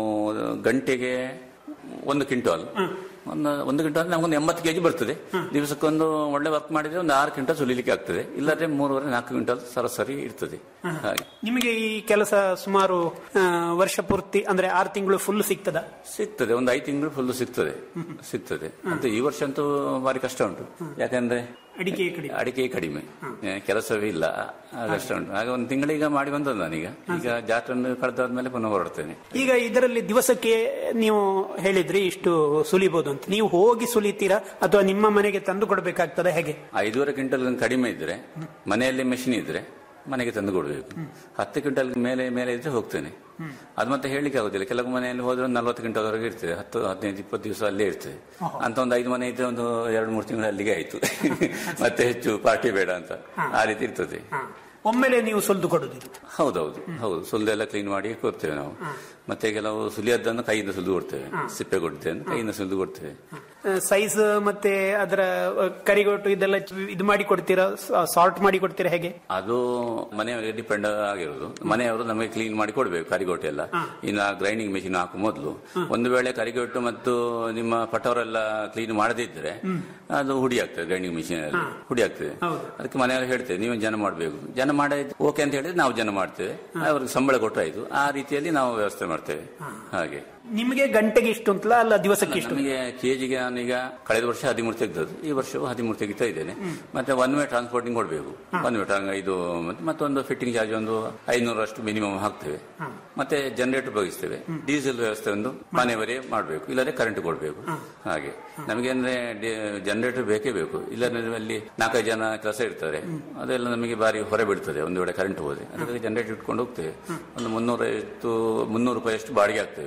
I: ಗಂಟೆಗೆ ಒಂದು ಕ್ವಿಂಟಾಲ್ ಒಂದು ಒಂದು ಕ್ವಿಂಟಾಲ್ ನಮಗೊಂದು ಎಂಬತ್ತು ಕೆಜಿ ಬರ್ತದೆ ದಿವಸಕ್ಕೊಂದು ಒಳ್ಳೆ ವರ್ಕ್ ಮಾಡಿದ್ರೆ ಒಂದು ಆರು ಕ್ವಿಂಟಾಲ್ ಸುಲಿಲಿಕ್ಕೆ ಆಗ್ತದೆ ಇಲ್ಲದ್ರೆ ಮೂರುವರೆ ನಾಲ್ಕು ಕ್ವಿಂಟಾಲ್ ಸರಾಸರಿ ಇರ್ತದೆ ಹಾಗೆ
H: ನಿಮಗೆ ಈ ಕೆಲಸ ಸುಮಾರು ಆ, ವರ್ಷ ಪೂರ್ತಿ ಅಂದ್ರೆ ಆರು ತಿಂಗಳು ಫುಲ್ ಸಿಗ್ತದ
I: ಸಿಗ್ತದೆ ಒಂದು ಐದು ತಿಂಗಳು ಫುಲ್ ಸಿಗ್ತದೆ ಸಿಗ್ತದೆ ಅಂತ ಈ ವರ್ಷ ಅಂತೂ ಭಾರಿ ಕಷ್ಟ ಉಂಟು ಯಾಕಂದ್ರೆ
H: ಅಡಿಕೆ ಕಡಿಮೆ
I: ಅಡಿಕೆ ಕಡಿಮೆ ಏ, ಕೆಲಸವೇ ಇಲ್ಲ ಆ, ಕಷ್ಟ ಉಂಟು ಹಾಗೆ ಒಂದು ತಿಂಗಳೀಗ ಮಾಡಿ ಬಂದದ್ದು ನಾನೀಗ ಈಗ ಜಾತ್ರೆ ಕಳೆದಾದ್ಮೇಲೆ ಪುನಃ ಹೊರಡ್ತೇನೆ
H: ಈಗ ಇದರಲ್ಲಿ ದಿವಸಕ್ಕೆ ನೀವು ಹೇಳಿದ್ರಿ ಇಷ್ಟು ಸುಲಿಬಹುದು ಅಂತ ನೀವು ಹೋಗಿ ಸುಲಿತೀರಾ ಅಥವಾ ನಿಮ್ಮ ಮನೆಗೆ ತಂದು ಕೊಡಬೇಕಾಗ್ತದ ಹೇಗೆ
I: ಐದೂವರೆ ಕ್ವಿಂಟಲ್ ಕಡಿಮೆ ಇದ್ರೆ ಮನೆಯಲ್ಲಿ ಮೆಷಿನ್ ಇದ್ರೆ ಮನೆಗೆ ತಂದು ಕೊಡಬೇಕು ಹತ್ತು ಕ್ವಿಂಟಲ್ ಮೇಲೆ ಮೇಲೆ ಇದ್ರೆ ಹೋಗ್ತೇನೆ ಅದು ಮತ್ತೆ ಹೇಳಲಿಕ್ಕೆ ಆಗುದಿಲ್ಲ ಕೆಲವು ಮನೆಯಲ್ಲಿ ಹೋದ್ರೆ ಒಂದು ನಲ್ವತ್ತು ಕ್ವಿಂಟಲ್ ವರೆಗೆ ಇರ್ತದೆ ಹತ್ತು ಹದಿನೈದು ಇಪ್ಪತ್ತು ದಿವಸ ಅಲ್ಲೇ ಇರ್ತದೆ ಅಂತ ಒಂದು ಐದು ಮನೆ ಇದ್ರೆ ಒಂದು ಎರಡು ಮೂರು ತಿಂಗಳು ಅಲ್ಲಿಗೆ ಆಯ್ತು ಮತ್ತೆ ಹೆಚ್ಚು ಪಾರ್ಟಿ ಬೇಡ ಅಂತ ಆ ರೀತಿ ಇರ್ತದೆ
H: ಒಮ್ಮೆಲೆ ನೀವು ಸುಲಿದು ಕೊಡುದಿಲ್ಲ
I: ಹೌದೌದು ಹೌದು ಸುಲಿದೆಲ್ಲ ಕ್ಲೀನ್ ಮಾಡಿ ಕೊಡ್ತೇವೆ ನಾವು ಮತ್ತೆ ಕೆಲವು ಸುಲಿಯದ್ದನ್ನು ಕೈಯಿಂದ ಸುಲಿದು ಕೊಡ್ತೇವೆ ಸಿಪ್ಪೆ ಕೊಡ್ತೇವೆ ಕೈಯಿಂದ ಸುಲಿದು ಕೊಡ್ತೇವೆ
H: ಸೈಜ್ ಮತ್ತೆ ಅದರ ಆ, ಕರಿಗೊಟ್ಟು ಇದೆಲ್ಲ ಇದು ಮಾಡಿ ಕೊಡ್ತೀರಾ ಸಾರ್ಟ್ ಮಾಡಿ ಕೊಡ್ತೀರಾ ಹೇಗೆ
I: ಅದು ಮನೆಯವರಿಗೆ ಡಿಪೆಂಡ್ ಆಗಿರೋದು ಮನೆಯವರು ನಮಗೆ ಕ್ಲೀನ್ ಮಾಡಿ ಕೊಡ್ಬೇಕು ಕರಿಗೋಟೆ ಎಲ್ಲ ಇನ್ನು ಗ್ರೈಂಡಿಂಗ್ ಮೆಷಿನ್ ಹಾಕುವ ಮೊದಲು ಒಂದು ವೇಳೆ ಕರಿಗೋಟು ಮತ್ತು ನಿಮ್ಮ ಪಟವರೆಲ್ಲ ಕ್ಲೀನ್ ಮಾಡದಿದ್ರೆ ಅದು ಹುಡಿ ಆಗ್ತದೆ ಗ್ರೈಂಡಿಂಗ್ ಮೆಷಿನ್ ಅಲ್ಲಿ ಹುಡಿ ಆಗ್ತದೆ ಅದಕ್ಕೆ ಮನೆಯವರು ಹೇಳ್ತೇವೆ ನೀವು ಜನ ಮಾಡಬೇಕು ಜನ ಮಾಡಿದ್ ಓಕೆ ಅಂತ ಹೇಳಿದ್ರೆ ನಾವು ಜನ ಮಾಡ್ತೇವೆ ಅವ್ರಿಗೆ ಸಂಬಳ ಕೊಟ್ಟಾಯ್ತು ಆ ರೀತಿಯಲ್ಲಿ ನಾವು ವ್ಯವಸ್ಥೆ ಮಾಡ್ತೇವೆ ಹಾಗೆ
H: ನಿಮಗೆ ಗಂಟೆಗೆ ಇಷ್ಟು ಅಂತಲ್ಲ ಅಲ್ಲ ದಿವಸಕ್ಕೆ ಇಷ್ಟು
I: ನಮಗೆ ಕೆಜಿಗೆ ನಾನೀಗ ಕಳೆದ ವರ್ಷ ಹದಿಮೂರು ತೆಗೆದದ್ದು ಈ ವರ್ಷವೂ ಹದಿಮೂರು ತೆಗಿತಾ ಇದ್ದೇನೆ ಮತ್ತೆ ಒನ್ ವೇ ಟ್ರಾನ್ಸ್ಪೋರ್ಟಿಂಗ್ ಕೊಡಬೇಕು ಒನ್ ವೇ ಇದು ಮತ್ತೆ ಮತ್ತೊಂದು ಫಿಟ್ಟಿಂಗ್ ಚಾರ್ಜ್ ಒಂದು ಐನೂರಷ್ಟು ಮಿನಿಮಮ್ ಹಾಕ್ತೇವೆ ಮತ್ತೆ ಜನರೇಟರ್ ಉಪಯೋಗಿಸ್ತೇವೆ ಡೀಸೆಲ್ ವ್ಯವಸ್ಥೆ ಒಂದು ಮನೆಯವರೇ ಮಾಡಬೇಕು ಇಲ್ಲದ್ರೆ ಕರೆಂಟ್ ಕೊಡಬೇಕು ಹಾಗೆ ನಮಗೆ ಅಂದ್ರೆ ಜನರೇಟರ್ ಬೇಕೇ ಬೇಕು ಇಲ್ಲದ್ರೆ ಅಲ್ಲಿ ನಾಲ್ಕೈದು ಜನ ಕೆಲಸ ಇರ್ತಾರೆ ಅದೆಲ್ಲ ನಮಗೆ ಬಾರಿ ಹೊರ ಬೀಳ್ತದೆ ಒಂದು ವೇಳೆ ಕರೆಂಟ್ ಹೋದ್ರೆ ಅದಕ್ಕೆ ಜನರೇಟರ್ ಇಟ್ಕೊಂಡು ಹೋಗ್ತೇವೆ ಒಂದು ಮುನ್ನೂರೈವತ್ತು ಮುನ್ನೂರು ರೂಪಾಯಿ ಅಷ್ಟು ಬಾಡಿಗೆ ಆಗ್ತೇವೆ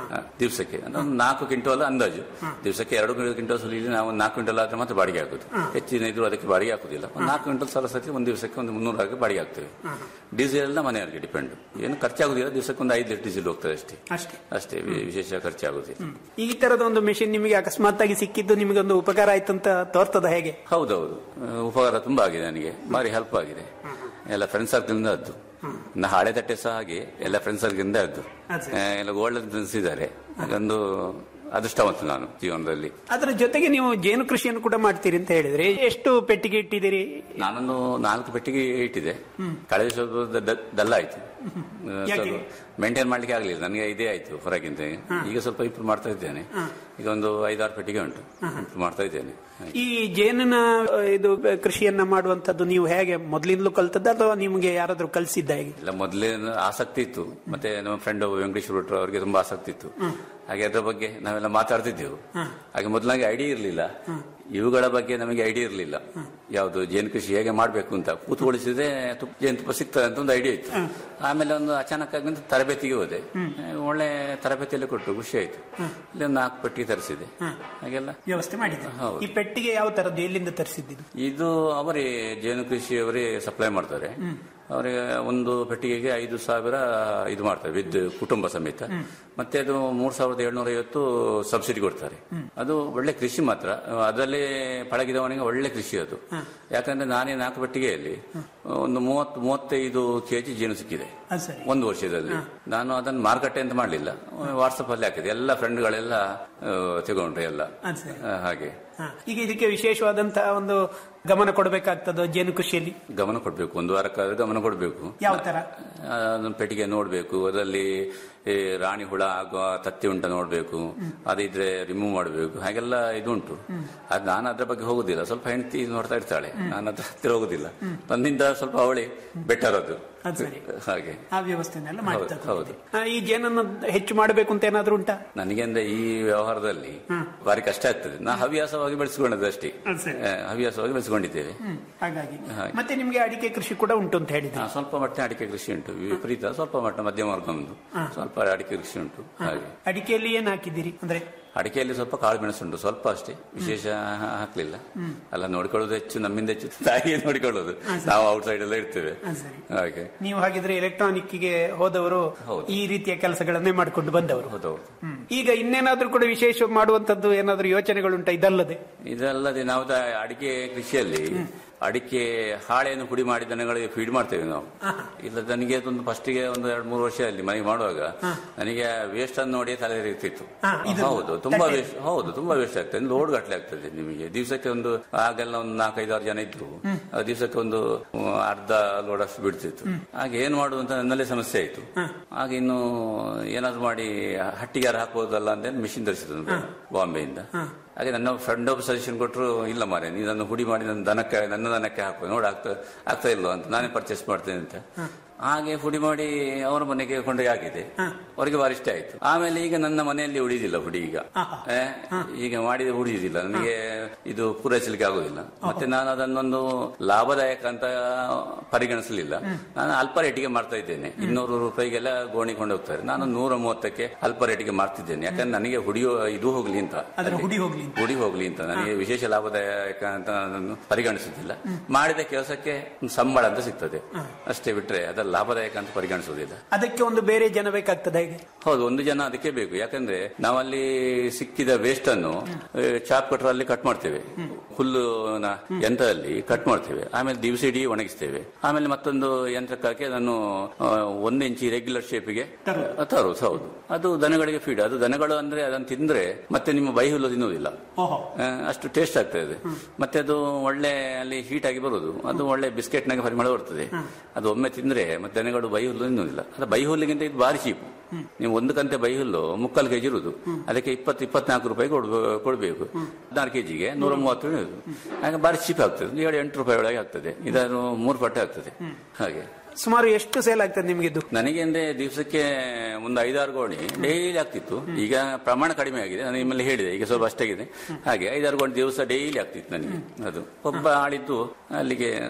I: ಆ, ದಿವಸಕ್ಕೆ ಅಂದ್ರೆ ಒಂದು ನಾಲ್ಕು ಕ್ವಿಂಟಲ್ ಅಂದಾಜು ದಿವಸಕ್ಕೆ ಎರಡು ಕ್ವಿಂಟಲ್ ಸುಲಿಲಿ ನಾವು ಒಂದು ನಾಲ್ಕು ಕ್ವಿಂಟಲ್ ಆದ್ರೆ ಮಾತ್ರ ಬಾಡಿಗೆ ಹಾಕುದು ಹೆಚ್ಚಿನ ಇದ್ರು ಅದಕ್ಕೆ ಬಾಡಿಗೆ ಹಾಕುದಿಲ್ಲ ಒಂದು ನಾಲ್ಕು ಕ್ವಿಂಟಲ್ ಸರಸ್ವತಿ ಒಂದು ದಿವಸಕ್ಕೆ ಒಂದು ಮುನ್ನೂರು ಹಾಕಿ ಬಾಡಿಗೆ ಹಾಕ್ತೇವೆ ಡೀಸೆಲ್ ಎಲ್ಲ ಮನೆಯವರಿಗೆ ಡಿಪೆಂಡ್ ಏನು ಖರ್ಚಾಗುದಿಲ್ಲ ದಿವಸಕ್ಕೆ ಒಂದು ಐದು ಲೀಟರ್ ಡೀಸೆಲ್ ಹೋಗ್ತದೆ ಅಷ್ಟೇ
H: ಅಷ್ಟೇ
I: ಅಷ್ಟೇ ವಿ- ವಿಶೇಷ ಖರ್ಚಾಗುದಿಲ್ಲ
H: ಈ ತರದ ಒಂದು ಮೆಷಿನ್ ನಿಮಗೆ ಅಕಸ್ಮಾತ್ ಆಗಿ ಸಿಕ್ಕಿದ್ದು ನಿಮಗೆ ಒಂದು ಉಪಕಾರ ಆಯ್ತು ಅಂತ ತೋರ್ತದ ಹೇಗೆ
I: ಹೌದೌದು ಆ, ಉಪಕಾರ ತುಂಬಾ ಆಗಿದೆ ನನಗೆ ಭಾರಿ ಹೆಲ್ಪ್ ಆಗಿದೆ ಎಲ್ಲ ಫ್ರೆಂಡ್ ಸರ್ಕಲ್ ಅದ್ದು ನಾ ಹಳೆ ತಟ್ಟೆ ಸಹ ಹಾಗೆ ಎಲ್ಲ ಫ್ರೆಂಡ್ ಸರ್ಕಲ್ ಅದ್ದು
H: ಅದೇ.
I: ಆ, ಎಲ್ಲ ಗೋಲ್ಡನ್ ಫ್ರೆಂಡ್ಸ್ ಇದ್ದಾರೆ ಅದೊಂದು ಅದೃಷ್ಟವಂತ ನಾನು ಜೀವನದಲ್ಲಿ
H: ಅದರ ಜೊತೆಗೆ ನೀವು ಜೇನು ಕೃಷಿಯನ್ನು ಕೂಡ ಮಾಡ್ತೀರಿ ಅಂತ ಹೇಳಿದ್ರೆ ಎಷ್ಟು ಪೆಟ್ಟಿಗೆ ಇಟ್ಟಿದ್ದೀರಿ
I: ನಾನೊಂದು ನಾಲ್ಕು ಪೆಟ್ಟಿಗೆ ಇಟ್ಟಿದೆ ಕಳೆದ ಸ್ವಲ್ಪ ದ- ಡಲ್ ಆಯ್ತು
H: ಯಾಕೆ?
I: ಮೇಂಟೈನ್ ಮಾಡ್ಲಿಕ್ಕೆ ಆಗ್ಲಿಲ್ಲ ನನಗೆ ಇದೇ ಆಯ್ತು ಹೊರಗಿಂತ ಈಗ ಸ್ವಲ್ಪ ಇಂಪ್ರೂವ್ ಮಾಡ್ತಾ ಇದ್ದೇನೆ ಈಗ ಒಂದು ಐದಾರು ಪೆಟ್ಟಿಗೆ ಉಂಟು ಇಂಪ್ರೂವ್ ಮಾಡ್ತಾ ಇದ್ದೇನೆ
H: ಈ ಜೇನಿನ ಆ, ಇದು ಕೃಷಿಯನ್ನ ಮಾಡುವಂತದ್ದು ನೀವು ಹೇಗೆ ಮೊದಲಿಂದಲೂ ಕಲ್ತದ್ದ ಅಥವಾ ನಿಮಗೆ ಯಾರಾದ್ರೂ ಕಲಿಸಿದ್ದ ಹೇಗೆ
I: ಇಲ್ಲ ಮೊದಲೇ ಆಸಕ್ತಿ ಇತ್ತು ಮತ್ತೆ ನಮ್ಮ ಫ್ರೆಂಡ್ ವೆಂಕಟೇಶ್ ಭಟ್ರು ಅವರಿಗೆ ತುಂಬಾ ಆಸಕ್ತಿ ಇತ್ತು ಹಾಗೆ ಅದ್ರ ಬಗ್ಗೆ ನಾವೆಲ್ಲ ಮಾತಾಡ್ತಿದ್ದೆವು ಹಾಗೆ ಮೊದಲಾಗಿ ಐಡಿಯಾ ಇರಲಿಲ್ಲ ಇವುಗಳ ಬಗ್ಗೆ ನಮಗೆ ಐಡಿಯಾ ಇರಲಿಲ್ಲ ಯಾವುದು ಜೇನು ಕೃಷಿ ಹೇಗೆ ಮಾಡಬೇಕು ಅಂತ ಕೂತ್ಕೊಳಿಸಿದ್ರೆ ತುಪ್ಪ ಜೇನುತುಪ್ಪ ಸಿಗ್ತದೆ ಅಂತ ಒಂದು ಐಡಿಯಾ ಇತ್ತು ಆಮೇಲೆ ಒಂದು ಅಚಾನಕ್ ಆಗಿ ಒಂದು ತರಬೇತಿಗೆ ಹೋದೆ ಒಳ್ಳೆ ತರಬೇತಿಯಲ್ಲಿ ಕೊಟ್ಟು ಖುಷಿ ಆಯ್ತು ಇಲ್ಲಿ ಒಂದು ನಾಲ್ಕು ಪೆಟ್ಟಿಗೆ ತರಿಸಿದೆ ಹಾಗೆಲ್ಲ
H: ವ್ಯವಸ್ಥೆ ಮಾಡಿದ್ದೆ
I: ಹೌದು.
H: ಈ ಪೆಟ್ಟಿಗೆ ಯಾವ ತರದ್ದು ಎಲ್ಲಿಂದ ತರಿಸಿದ್ದು
I: ಇದು ಅವರೇ ಜೇನು ಕೃಷಿಯವರೇ ಸಪ್ಲೈ ಮಾಡ್ತಾರೆ ಅವರಿಗೆ ಒಂದು ಪೆಟ್ಟಿಗೆಗೆ ಐದು ಸಾವಿರ ಇದು ಮಾಡ್ತಾರೆ ವಿದ್ ಕುಟುಂಬ ಸಮೇತ ಮತ್ತೆ ಅದು ಮೂರ್ ಸಾವಿರದ ಏಳ್ನೂರ ಐವತ್ತು ಸಬ್ಸಿಡಿ ಕೊಡ್ತಾರೆ ಅದು ಒಳ್ಳೆ ಕೃಷಿ ಮಾತ್ರ ಅದರಲ್ಲಿ ಪಳಗಿದವನಿಗೆ ಒಳ್ಳೆ ಕೃಷಿ ಅದು ಯಾಕಂದ್ರೆ ನಾನೇ ನಾಲ್ಕು ಪೆಟ್ಟಿಗೆಯಲ್ಲಿ ಒಂದು ಮೂವತ್ತು ಮೂವತ್ತೈದು ಕೆಜಿ ಜೇನು ಸಿಕ್ಕಿದೆ
H: ಅದು ಸರಿ
I: ಒಂದು ವರ್ಷದಲ್ಲಿ ನಾನು ಅದನ್ನು ಮಾರುಕಟ್ಟೆ ಅಂತ ಮಾಡಲಿಲ್ಲ ವಾಟ್ಸಪ್ ಅಲ್ಲಿ ಹಾಕಿದೆ ಎಲ್ಲ ಫ್ರೆಂಡ್ಗಳೆಲ್ಲ ತಗೊಂಡ್ರೆ ಎಲ್ಲ
H: ಅದು ಸರಿ
I: ಆ, ಹಾಗೆ
H: ಹಾ. ಈಗ ಇದಕ್ಕೆ ವಿಶೇಷವಾದಂತಹ ಒಂದು ಗಮನ ಕೊಡಬೇಕಾಗ್ತದ ಜೇನು ಕೃಷಿಯಲ್ಲಿ
I: ಗಮನ ಕೊಡ್ಬೇಕು ಒಂದು ವಾರಕ್ಕಾದ್ರೆ ಗಮನ ಕೊಡ್ಬೇಕು
H: ಯಾವ ತರ
I: ಅದನ್ನ ಪೆಟ್ಟಿಗೆ ನೋಡ್ಬೇಕು ಅದರಲ್ಲಿ ಈ ರಾಣಿ ಹುಳ ಆಗುವ ತತ್ತಿ ಉಂಟ ನೋಡ್ಬೇಕು ಅದಿದ್ರೆ ರಿಮೂವ್ ಮಾಡಬೇಕು ಹಾಗೆಲ್ಲ ಇದು ಉಂಟು ಅದು ನಾನು ಅದ್ರ ಬಗ್ಗೆ ಹೋಗುದಿಲ್ಲ ಸ್ವಲ್ಪ ಹೆಂಡತಿ ನೋಡ್ತಾ ಇರ್ತಾಳೆ ನಾನು ಅದ್ರ ಹತ್ತಿರ ಹೋಗುದಿಲ್ಲ ನನ್ನಿಂದ ಸ್ವಲ್ಪ ಅವಳಿ ಬೆಟರ್ ಅದು
H: ಅದು ಸರಿ.
I: ಹಾಗೆ
H: ಆ ವ್ಯವಸ್ಥೆನೆಲ್ಲ ಮಾಡ್ತಾ
I: ಹೌದು, ಹೌದು.
H: ಆ, ಈ ಜೇನನ್ನು ಹೆಚ್ಚು ಮಾಡಬೇಕು ಅಂತ ಏನಾದ್ರೂ ಉಂಟಾ
I: ನನಗೆ ಅಂದ್ರೆ ಈ ವ್ಯವಹಾರದಲ್ಲಿ ಭಾರಿ ಕಷ್ಟ ಆಗ್ತದೆ ನಾ ಹವ್ಯಾಸವಾಗಿ ಬೆಳೆಸ್ಕೊಂಡದ್ದು ಅಷ್ಟೇ
H: ಅದು ಸರಿ.
I: ಆ, ಹವ್ಯಾಸವಾಗಿ ಬೆಳೆಸ್ಕೊಂಡಿದ್ದೇವೆ
H: ಹ್ಮ್, ಹಾಗಾಗಿ
I: ಹಾಗೆ.
H: ಮತ್ತೆ ನಿಮ್ಗೆ ಅಡಿಕೆ ಕೃಷಿ ಕೂಡ ಉಂಟು ಅಂತ ಹೇಳಿದ್ರೆ
I: ಹಾ, ಸ್ವಲ್ಪ ಮಟ್ಟ ಅಡಿಕೆ ಕೃಷಿ ಉಂಟು ವಿಪರೀತ ಸ್ವಲ್ಪ ಮಟ್ಟ ಮಧ್ಯಮ ವರ್ಗ ಒಂದು ಸ್ವಲ್ಪ ಅಡಿಕೆ ಕೃಷಿ ಉಂಟು ಹಾಗೆ
H: ಅಡಿಕೆಯಲ್ಲಿ ಏನ್ ಹಾಕಿದ್ದೀರಿ ಅಂದ್ರೆ
I: ಅಡಿಕೆಯಲ್ಲಿ ಸ್ವಲ್ಪ ಕಾಳು ಮೆಣಸು ಉಂಟು ಸ್ವಲ್ಪ ಅಷ್ಟೇ ವಿಶೇಷ ಹಾ- ಹಾಕ್ಲಿಲ್ಲ ಅಲ್ಲ ನೋಡಿಕೊಳ್ಳೋದು ಹೆಚ್ಚು ನಮ್ಮಿಂದ ಹೆಚ್ಚು ತಾಯಿಯೇ ನೋಡಿಕೊಳ್ಳೋದು ನಾವು ಔಟ್ ಸೈಡ್ ಎಲ್ಲ ಇರ್ತೇವೆ
H: ಅದು ಸರಿ.
I: ಹಾಗೆ
H: ನೀವು ಹಾಗಿದ್ರೆ ಎಲೆಕ್ಟ್ರಾನಿಕ್ ಗೆ ಹೋದವರು
I: ಹೌದು.
H: ಈ ರೀತಿಯ ಕೆಲಸಗಳನ್ನೇ ಮಾಡ್ಕೊಂಡು ಬಂದವರು
I: ಹೌದೌದು
H: ಹ್ಮ್. ಈಗ ಇನ್ನೇನಾದ್ರೂ ಕೂಡ ವಿಶೇಷ ಮಾಡುವಂತದ್ದು ಏನಾದ್ರೂ ಯೋಚನೆಗಳುಂಟಾ ಇದಲ್ಲದೆ
I: ಇದಲ್ಲದೆ ನಾವು ದ- ಅಡಿಕೆ ಕೃಷಿಯಲ್ಲಿ ಅಡಿಕೆ ಹಾಳೆಯನ್ನು ಪುಡಿ ಮಾಡಿ ದನಗಳಿಗೆ ಫೀಡ್ ಮಾಡ್ತೇವೆ ನಾವು ಇಲ್ಲ ನನಗೆ ಅದೊಂದು ಫಸ್ಟಿಗೆ ಒಂದು ಎರಡು ಮೂರು ವರ್ಷ ಅಲ್ಲಿ ಮನೆಗೆ ಮಾಡುವಾಗ ನನಗೆ ವೇಸ್ಟ್ ಅನ್ನು ನೋಡಿ ತಲೆ ಇರ್ತಿತ್ತು
H: ಹಾ, ಇದು
I: ಹೌದು ತುಂಬಾ
H: ತಟ್ಟೆ.
I: ವೇಸ್ಟ್ ಹೌದು ತುಂಬಾ ವೇಸ್ಟ್ ಆಗ್ತದೆ ಲೋಡ್ ಗಟ್ಟಲೆ ಆಗ್ತದೆ ನಿಮಗೆ ದಿವಸಕ್ಕೆ ಒಂದು ಆಗೆಲ್ಲ ಒಂದು ನಾಲ್ಕೈದಾರು ಜನ ಇದ್ರು ಆ ದಿವಸಕ್ಕೆ ಒಂದು ಆ, ಅರ್ಧ ಲೋಡ್ ಅಷ್ಟು ಬಿಡ್ತಿತ್ತು ಹಾಗೆ ಏನ್ ಮಾಡುದು ಅಂತ ನನ್ನಲ್ಲೇ ಸಮಸ್ಯೆ ಆಯ್ತು ಆಗ ಇನ್ನು ಏನಾದ್ರು ಮಾಡಿ ಹಟ್ಟಿಗಾರ ಹಾಕ್ಬೋದಲ್ಲ ಅಂತ ಮಿಷಿನ್ ತರಿಸಿದ್ರು ಬಾಂಬೆಯಿಂದ ಹಾಗೆ ನನ್ನ ಫ್ರೆಂಡ್ ಒಬ್ಬ ಸಜೆಷನ್ ಕೊಟ್ಟರು ಇಲ್ಲ ಮಾರೆ ನೀ ನನ್ನ ಹುಡಿ ಮಾಡಿ ನನ್ನ ದನಕ್ಕೆ ನನ್ನ ದನಕ್ಕೆ ಹಾಕು ನೋಡ ಆಗ್ತಾ ಆಗ್ತಾ ಇಲ್ವಾ ಅಂತ ನಾನೇ ಪರ್ಚೇಸ್ ಮಾಡ್ತೇನೆ ಅಂತ ಹಾಗೆ ಹುಡಿ ಮಾಡಿ ಅವರ ಮನೆಗೆ ಕೊಂಡೋಗಿ ಹಾಕಿದೆ ಅವರಿಗೆ ಬಾರಿ ಇಷ್ಟ ಆಯ್ತು ಆಮೇಲೆ ಈಗ ನನ್ನ ಮನೆಯಲ್ಲಿ ಉಳಿದಿಲ್ಲ ಹುಡಿ ಈಗ ಏ, ಈಗ ಮಾಡಿದ ಉಳಿಯುದಿಲ್ಲ ನನಗೆ ಇದು ಪೂರೈಸಲಿಕ್ಕೆ ಆಗುದಿಲ್ಲ ಮತ್ತೆ ನಾನು ಅದನ್ನೊಂದು ಲಾಭದಾಯಕ ಅಂತ ಪರಿಗಣಿಸಲಿಲ್ಲ ನಾನು ಅಲ್ಪ ರೇಟಿಗೆ ಮಾಡ್ತಾ ಇದ್ದೇನೆ ಇನ್ನೂರು ರೂಪಾಯಿಗೆಲ್ಲ ಗೋಣಿ ಕೊಂಡು ಹೋಗ್ತಾರೆ ನಾನು ನೂರ ಮೂವತ್ತಕ್ಕೆ ಅಲ್ಪ ರೇಟಿಗೆ ಮಾಡ್ತಿದ್ದೇನೆ ಯಾಕಂದ್ರೆ ನನಗೆ ಹುಡಿಯೋ ಇದು ಹೋಗ್ಲಿ ಅಂತ
H: ಅದರ ಹುಡಿ ಹೋಗ್ಲಿ ಅಂತ.
I: ಹುಡಿ ಹೋಗ್ಲಿ ಅಂತ ನನಗೆ ವಿಶೇಷ ಲಾಭದಾಯಕ ಅಂತ ನಾನು ಪರಿಗಣಿಸುತ್ತಿಲ್ಲ ಮಾಡಿದ ಕೆಲಸಕ್ಕೆ ಒಂದು ಸಂಬಳ ಅಂತ ಸಿಗ್ತದೆ ಅಷ್ಟೇ ಬಿಟ್ರೆ ಅದರ ಲಾಭದಾಯಕ ಅಂತ ಪರಿಗಣಿಸುವುದಿಲ್ಲ
H: ಅದಕ್ಕೆ ಒಂದು ಬೇರೆ ಜನ ಬೇಕಾಗ್ತದೆ ಹೇಗೆ
I: ಹೌದು ಒಂದು ಜನ ಅದಕ್ಕೆ ಬೇಕು ಯಾಕಂದ್ರೆ ನಾವಲ್ಲಿ ಸಿಕ್ಕಿದ ವೇಸ್ಟ್ ಅನ್ನು ಚಾಪ್ ಕಟರ್ ಅಲ್ಲಿ ಕಟ್ ಮಾಡ್ತೇವೆ ಹುಲ್ಲು ಯಂತ್ರದಲ್ಲಿ ಕಟ್ ಮಾಡ್ತೇವೆ ಆಮೇಲೆ ದಿವಸ ಇಡೀ ಒಣಗಿಸ್ತೇವೆ ಆಮೇಲೆ ಮತ್ತೊಂದು ಯಂತ್ರಕ್ಕೆ ಹಾಕಿ ಅದನ್ನು ಆ, ಒಂದು ಇಂಚಿ ರೆಗ್ಯುಲರ್ ಶೇಪಿಗೆ ತರುವುದು ಹೌದು ಅದು ದನಗಳಿಗೆ ಫೀಡ್ ಅದು ದನಗಳು ಅಂದ್ರೆ ಅದನ್ನು ತಿಂದ್ರೆ ಮತ್ತೆ ನಿಮ್ಮ ಬೈ ಹುಲ್ಲು ತಿನ್ನುವುದಿಲ್ಲ
H: ಓಹೋ
I: ಆ, ಅಷ್ಟು ಟೇಸ್ಟ್ ಆಗ್ತದೆ ಮತ್ತೆ ಅದು ಒಳ್ಳೆ ಅಲ್ಲಿ ಹೀಟ್ ಆಗಿ ಬರುದು ಅದು ಒಳ್ಳೆ ಬಿಸ್ಕೆಟ್ ನಾಗೆ ಪರಿಮಳ ಬರ್ತದೆ ಅದು ಒಮ್ಮೆ ತಿಂದ್ರೆ ಮತ್ತೆ ದನಗಳು ಬೈ ಹುಲ್ಲು ತಿನ್ನುವುದಿಲ್ಲ ಅದು ಬೈ ಹುಲ್ಲಿಗಿಂತ ಇದು ಭಾರಿ ಚೀಪ್ ನೀವು ಒಂದು ಕಂತೆ ಬೈ ಹುಲ್ಲು ಮುಕ್ಕಾಲು ಕೆಜಿ ಇರುದು ಅದಕ್ಕೆ ಇಪ್ಪತ್ತು ಇಪ್ಪತ್ನಾಲ್ಕು ರೂಪಾಯಿ ಕೊಡ್ಬ- ಕೊಡ್ಬೇಕು ಹದಿನಾರು ಕೆಜಿಗೆ ನೂರ ಮೂವತ್ತು ಇರುದು ಹಾಗೆ ಭಾರಿ ಚೀಪ್ ಆಗ್ತದೆ ಒಂದು ಏಳು ಎಂಟು ರೂಪಾಯಿ ಒಳಗೆ ಆಗ್ತದೆ ಇದನ್ನು ಮೂರು ಪಟ್ಟೆ ಆಗ್ತದೆ ಹಾಗೆ
H: ಸುಮಾರು ಎಷ್ಟು ಸೇಲ್ ಆಗ್ತದೆ ನಿಮ್ಗೆ ಇದು
I: ನನಗೆ ಅಂದ್ರೆ ದಿವಸಕ್ಕೆ ಒಂದು ಐದಾರು ಗೋಣಿ ಡೈಲಿ ಆಗ್ತಿತ್ತು ಈಗ ಪ್ರಮಾಣ ಕಡಿಮೆ ಆಗಿದೆ ನಾನು ನಿಮ್ಮಲ್ಲಿ ಹೇಳಿದೆ ಈಗ ಸ್ವಲ್ಪ ಅಷ್ಟಾಗಿದೆ ಹಾಗೆ ಐದಾರು ಗೋಣಿ ದಿವಸ ಡೈಲಿ ಆಗ್ತಿತ್ತು ನನಗೆ ಅದು ಒಬ್ಬ ಆಳಿದ್ದು ಅಲ್ಲಿಗೆ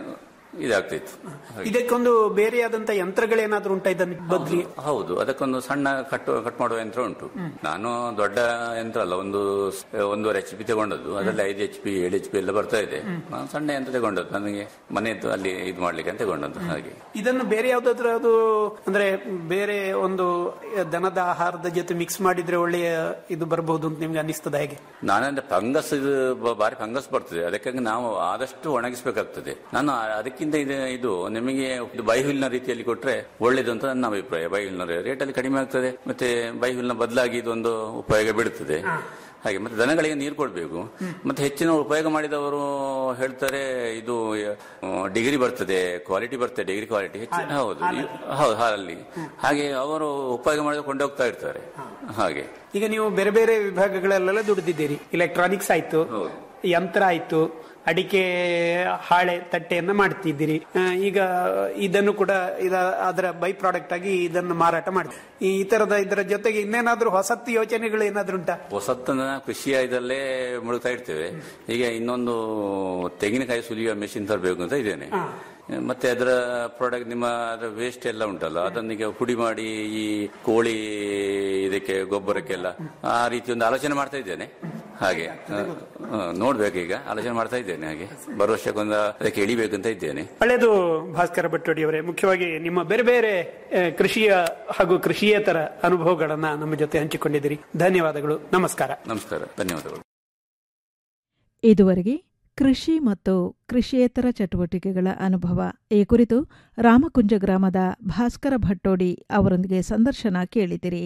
I: ಇದಾಗ್ತಿತ್ತು ಹಾಗೆ.
H: ಇದಕ್ಕೊಂದು ಬೇರೆಯಾದಂತ ಯಂತ್ರಗಳೇನಾದ್ರೂ ಉಂಟಾ ಇದನ್ನ ಬದ್ಲಿ
I: ಹೌದು ಅದಕ್ಕೊಂದು ಸಣ್ಣ ಕಟ್ ಕಟ್ ಮಾಡುವ ಯಂತ್ರ ಉಂಟು ನಾನು ದೊಡ್ಡ ಯಂತ್ರ ಅಲ್ಲ ಒಂದು ಸ್- ಒಂದೂವರೆ ಎಚ್ ಪಿ ತಗೊಂಡದ್ದು ಅದರಲ್ಲಿ ಐದು ಎಚ್ ಪಿ ಏಳು ಎಚ್ ಪಿ ಎಲ್ಲ ಬರ್ತಾ ಇದೆ ನಾನು ಸಣ್ಣ ಯಂತ್ರ ತಗೊಂಡದ್ದು ನನಗೆ ಮನೆಯದ್ದು ಅಲ್ಲಿ ಇದು ಮಾಡ್ಲಿಕ್ಕೆ ಅಂತ ತಗೊಂಡದ್ದು ಹಾಗೆ
H: ಇದನ್ನು ಬೇರೆ ಯಾವ್ದಾದ್ರು ಅದು ಅಂದ್ರೆ ಬೇರೆ ಒಂದು ದನದ ಆಹಾರದ ಜೊತೆ ಮಿಕ್ಸ್ ಮಾಡಿದ್ರೆ ಒಳ್ಳೆಯ ಇದು ಬರಬಹುದು ಅಂತ ನಿಮ್ಗೆ ಅನಿಸ್ತದ ಹೇಗೆ
I: ನಾನಂದ್ರೆ ಫಂಗಸ್ ಇದು ಬ- ಬಾರಿ ಫಂಗಸ್ ಬರ್ತದೆ ಅದಕ್ಕಾಗಿ ನಾವು ಆದಷ್ಟು ಒಣಗಿಸಬೇಕಾಗ್ತದೆ ನಾನು ಆ- ಅದಕ್ಕಿಂತ ಇದು ಇದು ನಿಮಗೆ ಇದು ಬೈಹುಲ್ನ ರೀತಿಯಲ್ಲಿ ಕೊಟ್ರೆ ಒಳ್ಳೇದು ಅಂತ ನನ್ನ ಅಭಿಪ್ರಾಯ ಬೈಹುಲ್ನ ರೇಟಲ್ಲಿ ಕಡಿಮೆ ಆಗ್ತದೆ ಮತ್ತೆ ಬೈಹುಲ್ನ ಬದಲಾಗಿ ಇದೊಂದು ಉಪಯೋಗ ಬೀಳುತ್ತದೆ ಹಾಗೆ ಮತ್ತೆ ದನಗಳಿಗೆ ನೀರು ಕೊಡಬೇಕು ಮತ್ತೆ ಹೆಚ್ಚಿನ ಉಪಯೋಗ ಮಾಡಿದವರು ಹೇಳ್ತಾರೆ ಇದು ಆ, ಡಿಗ್ರಿ ಬರ್ತದೆ ಕ್ವಾಲಿಟಿ ಬರ್ತದೆ ಡಿಗ್ರಿ ಕ್ವಾಲಿಟಿ ಹೆಚ್ಚು ಹೌದು ಈ- ಹೌದು ಹಾಲಲ್ಲಿ ಹಾಗೆ ಅವರು ಉಪಯೋಗ ಮಾಡಿದ ಕೊಂಡೋಗ್ತಾ ಇರ್ತಾರೆ ಹಾಗೆ
H: ಈಗ ನೀವು ಬೇರೆ ಬೇರೆ ವಿಭಾಗಗಳಲ್ಲೆಲ್ಲ ದುಡಿದಿದ್ದೀರಿ ಇಲೆಕ್ಟ್ರಾನಿಕ್ಸ್ ಆಯ್ತು ಯಂತ್ರ ಆಯ್ತು ಅಡಿಕೆ ಹಾಳೆ ತಟ್ಟೆಯನ್ನ ಮಾಡ್ತಿದ್ದೀರಿ ಆ, ಈಗ ಇದನ್ನು ಕೂಡ ಇದ ಅದರ ಬೈ ಪ್ರಾಡಕ್ಟ್ ಆಗಿ ಇದನ್ನು ಮಾರಾಟ ಮಾಡಿ ಈ ತರದ ಇದರ ಜೊತೆಗೆ ಇನ್ನೇನಾದ್ರೂ ಹೊಸತ್ತು ಯೋಚನೆಗಳು ಏನಾದ್ರೂ ಉಂಟಾ
I: ಹೊಸತನ ಕೃಷಿ ಇದಲ್ಲೇ ಮುಳುಗ್ತಾ ಇರ್ತೇವೆ ಈಗ ಇನ್ನೊಂದು ತೆಂಗಿನಕಾಯಿ ಸುಲಿಯುವ ಮೆಷಿನ್ ತರಬೇಕು ಅಂತ ಇದ್ದೇನೆ ಮತ್ತೆ ಅದರ ಪ್ರಾಡಕ್ಟ್ ನಿಮ್ಮ ಅದರ ವೇಸ್ಟ್ ಎಲ್ಲ ಉಂಟಲ್ಲ ಅದನ್ನೀಗ ಪುಡಿ ಮಾಡಿ ಈ ಕೋಳಿ ಇದಕ್ಕೆ ಗೊಬ್ಬರಕ್ಕೆಲ್ಲ ಆ ರೀತಿ ಒಂದು ಆಲೋಚನೆ ಮಾಡ್ತಾ ಇದ್ದೇನೆ ಹಾಗೆ ಆ, ಆ, ನೋಡ್ಬೇಕು ಈಗ ಆಲೋಚನೆ ಮಾಡ್ತಾ ಇದ್ದೇನೆ ಹಾಗೆ ಬರುವ ವರ್ಷಕ್ಕೊಂದು ಅದಕ್ಕೆ ಇಳಿಬೇಕಂತ ಇದ್ದೇನೆ
H: ಒಳ್ಳೆಯದು ಭಾಸ್ಕರ ಭಟ್ಟೋಡಿ ಅವರೇ ಮುಖ್ಯವಾಗಿ ನಿಮ್ಮ ಬೇರೆ ಬೇರೆ ಆ, ಕೃಷಿಯ ಹಾಗೂ ಕೃಷಿಯೇತರ ಅನುಭವಗಳನ್ನ ನಮ್ಮ ಜೊತೆ ಹಂಚಿಕೊಂಡಿದ್ದೀರಿ ಧನ್ಯವಾದಗಳು ನಮಸ್ಕಾರ
I: ನಮಸ್ಕಾರ ಧನ್ಯವಾದಗಳು
A: ಇದುವರೆಗೆ ಕೃಷಿ ಮತ್ತು ಕೃಷಿಯೇತರ ಚಟುವಟಿಕೆಗಳ ಅನುಭವ ಈ ಕುರಿತು ರಾಮಕುಂಜ ಗ್ರಾಮದ ಭಾಸ್ಕರ ಭಟ್ಟೋಡಿ ಅವರೊಂದಿಗೆ ಸಂದರ್ಶನ ಕೇಳಿದಿರಿ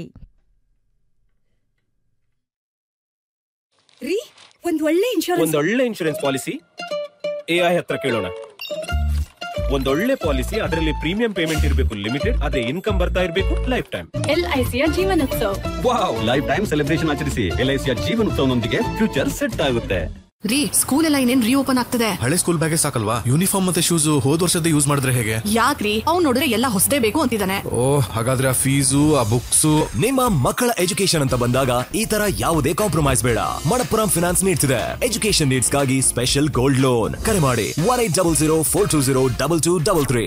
J: ರೀ ಒಂದ್ ಒಳ್ಳೆ ಇನ್ಶೂರೆನ್ಸ್
F: ಒಂದೊಳ್ಳೆ ಇನ್ಶೂರೆನ್ಸ್ ಪಾಲಿಸಿ ಎಐ ಹತ್ರ ಕೇಳೋಣ ಒಂದೊಳ್ಳೆ ಪಾಲಿಸಿ ಅದರಲ್ಲಿ ಪ್ರೀಮಿಯಂ ಪೇಮೆಂಟ್ ಇರಬೇಕು ಲಿಮಿಟೆಡ್ ಅದೇ ಇನ್ಕಮ್ ಬರ್ತಾ ಇರಬೇಕು ಲೈಫ್ ಟೈಮ್
J: ಎಲ್ಐಸಿಯ ಜೀವನೋತ್ಸವ
K: ವಾವ್ ಲೈಫ್ ಟೈಮ್ ಸೆಲೆಬ್ರೇಷನ್ ಆಚರಿಸಿ ಎಲ್ಐಸಿಯ ಜೀವನ ಉತ್ಸವನೊಂದಿಗೆ ಫ್ಯೂಚರ್ ಸೆಟ್ ಆಗುತ್ತೆ
D: ರೀ ಸ್ಕೂಲ್ ಎಲ್ಲ ಇನ್ನೇನ್ ರೀಓಪನ್ ಆಗ್ತದೆ
E: ಹಳೆ ಸ್ಕೂಲ್ ಬ್ಯಾಗೇ ಸಾಕಲ್ವಾ ಯೂನಿಫಾರ್ಮ್ ಮತ್ತೆ ಶೂಸ್ ಹೋದ್ ವರ್ಷದ ಯೂಸ್ ಮಾಡಿದ್ರೆ ಹೇಗೆ
D: ಯಾಕ್ರಿ ಅವ್ನ್ ನೋಡಿದ್ರೆ ಎಲ್ಲ ಹೊಸದೇ ಬೇಕು ಅಂತಿದ್ದಾನೆ
E: ಓ ಹಾಗಾದ್ರೆ ಆ ಫೀಸು ಆ ಬುಕ್ಸು
F: ನಿಮ್ಮ ಮಕ್ಕಳ ಎಜುಕೇಶನ್ ಅಂತ ಬಂದಾಗ ಈ ತರ ಯಾವುದೇ ಕಾಂಪ್ರಮೈಸ್ ಬೇಡ ಮಣಪ್ಪುರಂ ಫಿನಾನ್ಸ್ ನೀಡ್ತಿದೆ ಎಜುಕೇಶನ್ ನೀಡ್ಸ್ ಗಾಗಿ ಸ್ಪೆಷಲ್ ಗೋಲ್ಡ್ ಲೋನ್ ಕರೆ ಮಾಡಿ one eight double zero four two zero double two double three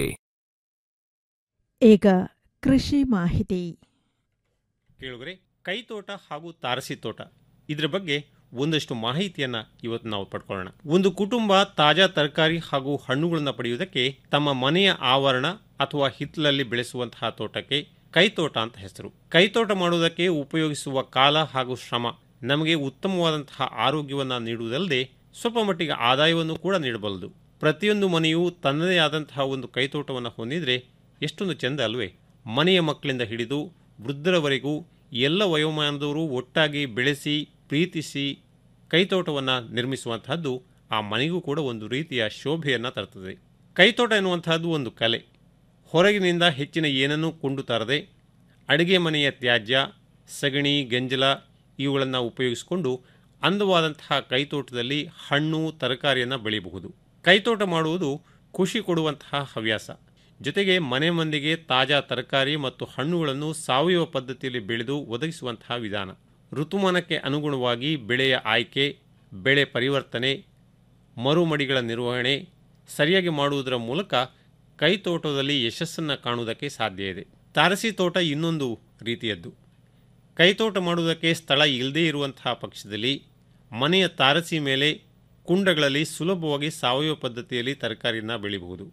A: ಈಗ ಕೃಷಿ ಮಾಹಿತಿ
L: ಕೇಳುಗರೆ ಕೈತೋಟ ಹಾಗೂ ತಾರಸಿ ತೋಟ ಇದರ ಬಗ್ಗೆ ಒಂದಷ್ಟು ಮಾಹಿತಿಯನ್ನ ಇವತ್ತು ನಾವು ಪಡ್ಕೊಳ್ಳೋಣ ಒಂದು ಕುಟುಂಬ ತಾಜಾ ತರಕಾರಿ ಹಾಗೂ ಹಣ್ಣುಗಳನ್ನು ಪಡೆಯುವುದಕ್ಕೆ ತಮ್ಮ ಮನೆಯ ಆವರಣ ಅಥವಾ ಹಿತ್ತಲಲ್ಲಿ ಬೆಳೆಸುವಂತಹ ತೋಟಕ್ಕೆ ಕೈತೋಟ ಅಂತ ಹೆಸರು ಕೈತೋಟ ಮಾಡುವುದಕ್ಕೆ ಉಪಯೋಗಿಸುವ ಕಾಲ ಹಾಗೂ ಶ್ರಮ ನಮಗೆ ಉತ್ತಮವಾದಂತಹ ಆರೋಗ್ಯವನ್ನು ನೀಡುವುದಲ್ಲದೆ ಸ್ವಲ್ಪ ಮಟ್ಟಿಗೆ ಆದಾಯವನ್ನು ಕೂಡ ನೀಡಬಲ್ಲದು ಪ್ರತಿಯೊಂದು ಮನೆಯೂ ತನ್ನದೇ ಆದಂತಹ ಒಂದು ಕೈತೋಟವನ್ನು ಹೊಂದಿದ್ರೆ ಎಷ್ಟೊಂದು ಚೆಂದ ಅಲ್ವೇ ಮನೆಯ ಮಕ್ಕಳಿಂದ ಹಿಡಿದು ವೃದ್ಧರವರೆಗೂ ಎಲ್ಲ ವಯೋಮಾನದವರು ಒಟ್ಟಾಗಿ ಬೆಳೆಸಿ ಪ್ರೀತಿಸಿ ಕೈತೋಟವನ್ನು ನಿರ್ಮಿಸುವಂತಹದ್ದು ಆ ಮನೆಗೂ ಕೂಡ ಒಂದು ರೀತಿಯ ಶೋಭೆಯನ್ನು ತರುತ್ತದೆ ಕೈತೋಟ ಎನ್ನುವಂತಹದ್ದು ಒಂದು ಕಲೆ ಹೊರಗಿನಿಂದ ಹೆಚ್ಚಿನ ಏನನ್ನೂ ಕೊಂಡು ತರದೆ ಅಡುಗೆ ಮನೆಯ ತ್ಯಾಜ್ಯ ಸಗಣಿ ಗಂಜಲ ಇವುಗಳನ್ನು ಉಪಯೋಗಿಸಿಕೊಂಡು ಅಂದವಾದಂತಹ ಕೈತೋಟದಲ್ಲಿ ಹಣ್ಣು ತರಕಾರಿಯನ್ನು ಬೆಳೆಯಬಹುದು ಕೈತೋಟ ಮಾಡುವುದು ಖುಷಿ ಕೊಡುವಂತಹ ಹವ್ಯಾಸ ಜೊತೆಗೆ ಮನೆ ಮಂದಿಗೆ ತಾಜಾ ತರಕಾರಿ ಮತ್ತು ಹಣ್ಣುಗಳನ್ನು ಸಾವಯವ ಪದ್ಧತಿಯಲ್ಲಿ ಬೆಳೆದು ಒದಗಿಸುವಂತಹ ವಿಧಾನ ಋತುಮಾನಕ್ಕೆ ಅನುಗುಣವಾಗಿ ಬೆಳೆಯ ಆಯ್ಕೆ ಬೆಳೆ ಪರಿವರ್ತನೆ ಮರುಮಡಿಗಳ ನಿರ್ವಹಣೆ ಸರಿಯಾಗಿ ಮಾಡುವುದರ ಮೂಲಕ ಕೈತೋಟದಲ್ಲಿ ಯಶಸ್ಸನ್ನು ಕಾಣುವುದಕ್ಕೆ ಸಾಧ್ಯ ಇದೆ ತಾರಸಿ ತೋಟ ಇನ್ನೊಂದು ರೀತಿಯದ್ದು ಕೈತೋಟ ಮಾಡುವುದಕ್ಕೆ ಸ್ಥಳ ಇಲ್ಲದೇ ಇರುವಂತಹ ಪಕ್ಷದಲ್ಲಿ ಮನೆಯ ತಾರಸಿ ಮೇಲೆ ಕುಂಡಗಳಲ್ಲಿ ಸುಲಭವಾಗಿ ಸಾವಯವ ಪದ್ಧತಿಯಲ್ಲಿ ತರಕಾರಿಯನ್ನು ಬೆಳೆಯಬಹುದು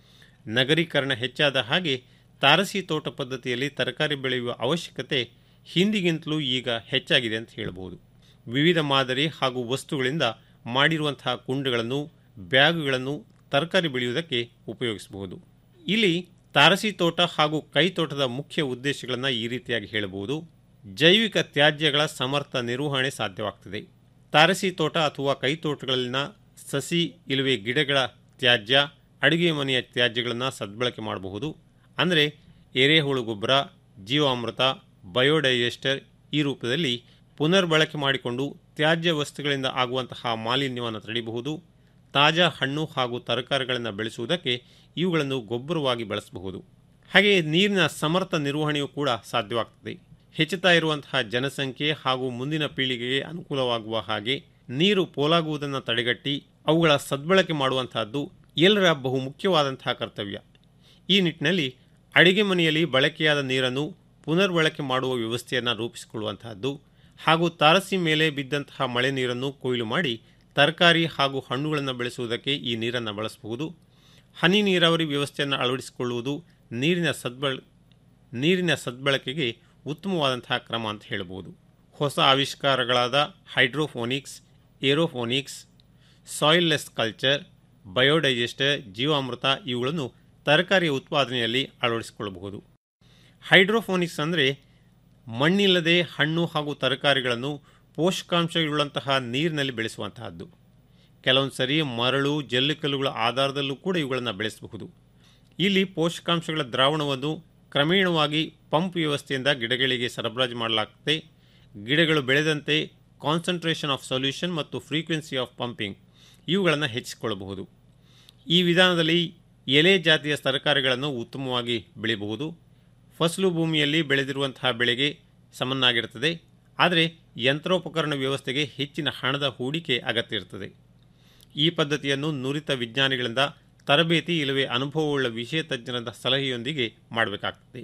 L: ನಗರೀಕರಣ ಹೆಚ್ಚಾದ ಹಾಗೆ ತಾರಸಿ ತೋಟ ಪದ್ಧತಿಯಲ್ಲಿ ತರಕಾರಿ ಬೆಳೆಯುವ ಅವಶ್ಯಕತೆ ಹಿಂದಿಗಿಂತಲೂ ಈಗ ಹೆಚ್ಚಾಗಿದೆ ಅಂತ ಹೇಳಬಹುದು ವಿವಿಧ ಮಾದರಿ ಹಾಗೂ ವಸ್ತುಗಳಿಂದ ಮಾಡಿರುವಂತಹ ಕುಂಡಗಳನ್ನು ಬ್ಯಾಗುಗಳನ್ನು ತರಕಾರಿ ಬೆಳೆಯುವುದಕ್ಕೆ ಉಪಯೋಗಿಸಬಹುದು ಇಲ್ಲಿ ತಾರಸಿ ತೋಟ ಹಾಗೂ ಕೈತೋಟದ ಮುಖ್ಯ ಉದ್ದೇಶಗಳನ್ನು ಈ ರೀತಿಯಾಗಿ ಹೇಳಬಹುದು ಜೈವಿಕ ತ್ಯಾಜ್ಯಗಳ ಸಮರ್ಥ ನಿರ್ವಹಣೆ ಸಾಧ್ಯವಾಗ್ತದೆ ತಾರಸಿ ತೋಟ ಅಥವಾ ಕೈತೋಟಗಳಲ್ಲಿನ ಸಸಿ ಇಲ್ಲವೇ ಗಿಡಗಳ ತ್ಯಾಜ್ಯ ಅಡುಗೆ ಮನೆಯ ತ್ಯಾಜ್ಯಗಳನ್ನು ಸದ್ಬಳಕೆ ಮಾಡಬಹುದು ಅಂದರೆ ಎರೆಹುಳು ಗೊಬ್ಬರ ಜೀವಾಮೃತ ಬಯೋಡೈಜೆಸ್ಟರ್ ಈ ರೂಪದಲ್ಲಿ ಪುನರ್ಬಳಕೆ ಮಾಡಿಕೊಂಡು ತ್ಯಾಜ್ಯ ವಸ್ತುಗಳಿಂದ ಆಗುವಂತಹ ಮಾಲಿನ್ಯವನ್ನು ತಡೆಯಬಹುದು ತಾಜಾ ಹಣ್ಣು ಹಾಗೂ ತರಕಾರಿಗಳನ್ನು ಬೆಳೆಸುವುದಕ್ಕೆ ಇವುಗಳನ್ನು ಗೊಬ್ಬರವಾಗಿ ಬಳಸಬಹುದು ಹಾಗೆಯೇ ನೀರಿನ ಸಮರ್ಥ ನಿರ್ವಹಣೆಯೂ ಕೂಡ ಸಾಧ್ಯವಾಗ್ತದೆ ಹೆಚ್ಚುತ್ತಾ ಇರುವಂತಹ ಜನಸಂಖ್ಯೆ ಹಾಗೂ ಮುಂದಿನ ಪೀಳಿಗೆಗೆ ಅನುಕೂಲವಾಗುವ ಹಾಗೆ ನೀರು ಪೋಲಾಗುವುದನ್ನು ತಡೆಗಟ್ಟಿ ಅವುಗಳ ಸದ್ಬಳಕೆ ಮಾಡುವಂತಹದ್ದು ಎಲ್ಲರ ಬಹು ಮುಖ್ಯವಾದಂತಹ ಕರ್ತವ್ಯ ಈ ನಿಟ್ಟಿನಲ್ಲಿ ಅಡಿಗೆ ಮನೆಯಲ್ಲಿ ಬಳಕೆಯಾದ ನೀರನ್ನು ಪುನರ್ಬಳಕೆ ಮಾಡುವ ವ್ಯವಸ್ಥೆಯನ್ನು ರೂಪಿಸಿಕೊಳ್ಳುವಂತಹದ್ದು ಹಾಗೂ ತಾರಸಿ ಮೇಲೆ ಬಿದ್ದಂತಹ ಮಳೆ ನೀರನ್ನು ಕೊಯ್ಲು ಮಾಡಿ ತರಕಾರಿ ಹಾಗೂ ಹಣ್ಣುಗಳನ್ನು ಬೆಳೆಸುವುದಕ್ಕೆ ಈ ನೀರನ್ನು ಬಳಸಬಹುದು ಹನಿ ನೀರಾವರಿ ವ್ಯವಸ್ಥೆಯನ್ನು ಅಳವಡಿಸಿಕೊಳ್ಳುವುದು ನೀರಿನ ಸದ್ಬಳ ನೀರಿನ ಸದ್ಬಳಕೆಗೆ ಉತ್ತಮವಾದಂತಹ ಕ್ರಮ ಅಂತ ಹೇಳಬಹುದು ಹೊಸ ಆವಿಷ್ಕಾರಗಳಾದ hydroponics aeroponics soilless culture biodigester ಜೀವಾಮೃತ ಇವುಗಳನ್ನು ತರಕಾರಿಯ ಉತ್ಪಾದನೆಯಲ್ಲಿ ಅಳವಡಿಸಿಕೊಳ್ಳಬಹುದು ಹೈಡ್ರೋಫೋನಿಕ್ಸ್ ಅಂದರೆ ಮಣ್ಣಿಲ್ಲದೆ ಹಣ್ಣು ಹಾಗೂ ತರಕಾರಿಗಳನ್ನು ಪೋಷಕಾಂಶಗಳುಳ್ಳಂತಹ ನೀರಿನಲ್ಲಿ ಬೆಳೆಸುವಂತಹದ್ದು ಕೆಲವೊಂದು ಸರಿ ಮರಳು ಜಲ್ಲಿಕಲ್ಲುಗಳ ಆಧಾರದಲ್ಲೂ ಕೂಡ ಇವುಗಳನ್ನು ಬೆಳೆಸಬಹುದು ಇಲ್ಲಿ ಪೋಷಕಾಂಶಗಳ ದ್ರಾವಣವನ್ನು ಕ್ರಮೇಣವಾಗಿ ಪಂಪ್ ವ್ಯವಸ್ಥೆಯಿಂದ ಗಿಡಗಳಿಗೆ ಸರಬರಾಜು ಮಾಡಲಾಗ್ತದೆ ಗಿಡಗಳು ಬೆಳೆದಂತೆ ಕಾನ್ಸಂಟ್ರೇಷನ್ ಆಫ್ ಸೊಲ್ಯೂಷನ್ ಮತ್ತು ಫ್ರೀಕ್ವೆನ್ಸಿ ಆಫ್ ಪಂಪಿಂಗ್ ಇವುಗಳನ್ನು ಹೆಚ್ಚಿಸಿಕೊಳ್ಳಬಹುದು ಈ ವಿಧಾನದಲ್ಲಿ ಎಲೆ ಜಾತಿಯ ತರಕಾರಿಗಳನ್ನು ಉತ್ತಮವಾಗಿ ಬೆಳೆಯಬಹುದು ಫಸಲು ಭೂಮಿಯಲ್ಲಿ ಬೆಳೆದಿರುವಂತಹ ಬೆಳೆಗೆ ಸಮನಾಗಿರುತ್ತದೆ ಆದರೆ ಯಂತ್ರೋಪಕರಣ ವ್ಯವಸ್ಥೆಗೆ ಹೆಚ್ಚಿನ ಹಣದ ಹೂಡಿಕೆ ಅಗತ್ಯ ಇರುತ್ತದೆ ಈ ಪದ್ಧತಿಯನ್ನು ನುರಿತ ವಿಜ್ಞಾನಿಗಳಿಂದ ತರಬೇತಿ ಇಲ್ಲವೇ ಅನುಭವವುಳ್ಳ ವಿಷಯ ತಜ್ಞರ ಸಲಹೆಯೊಂದಿಗೆ ಮಾಡಬೇಕಾಗ್ತದೆ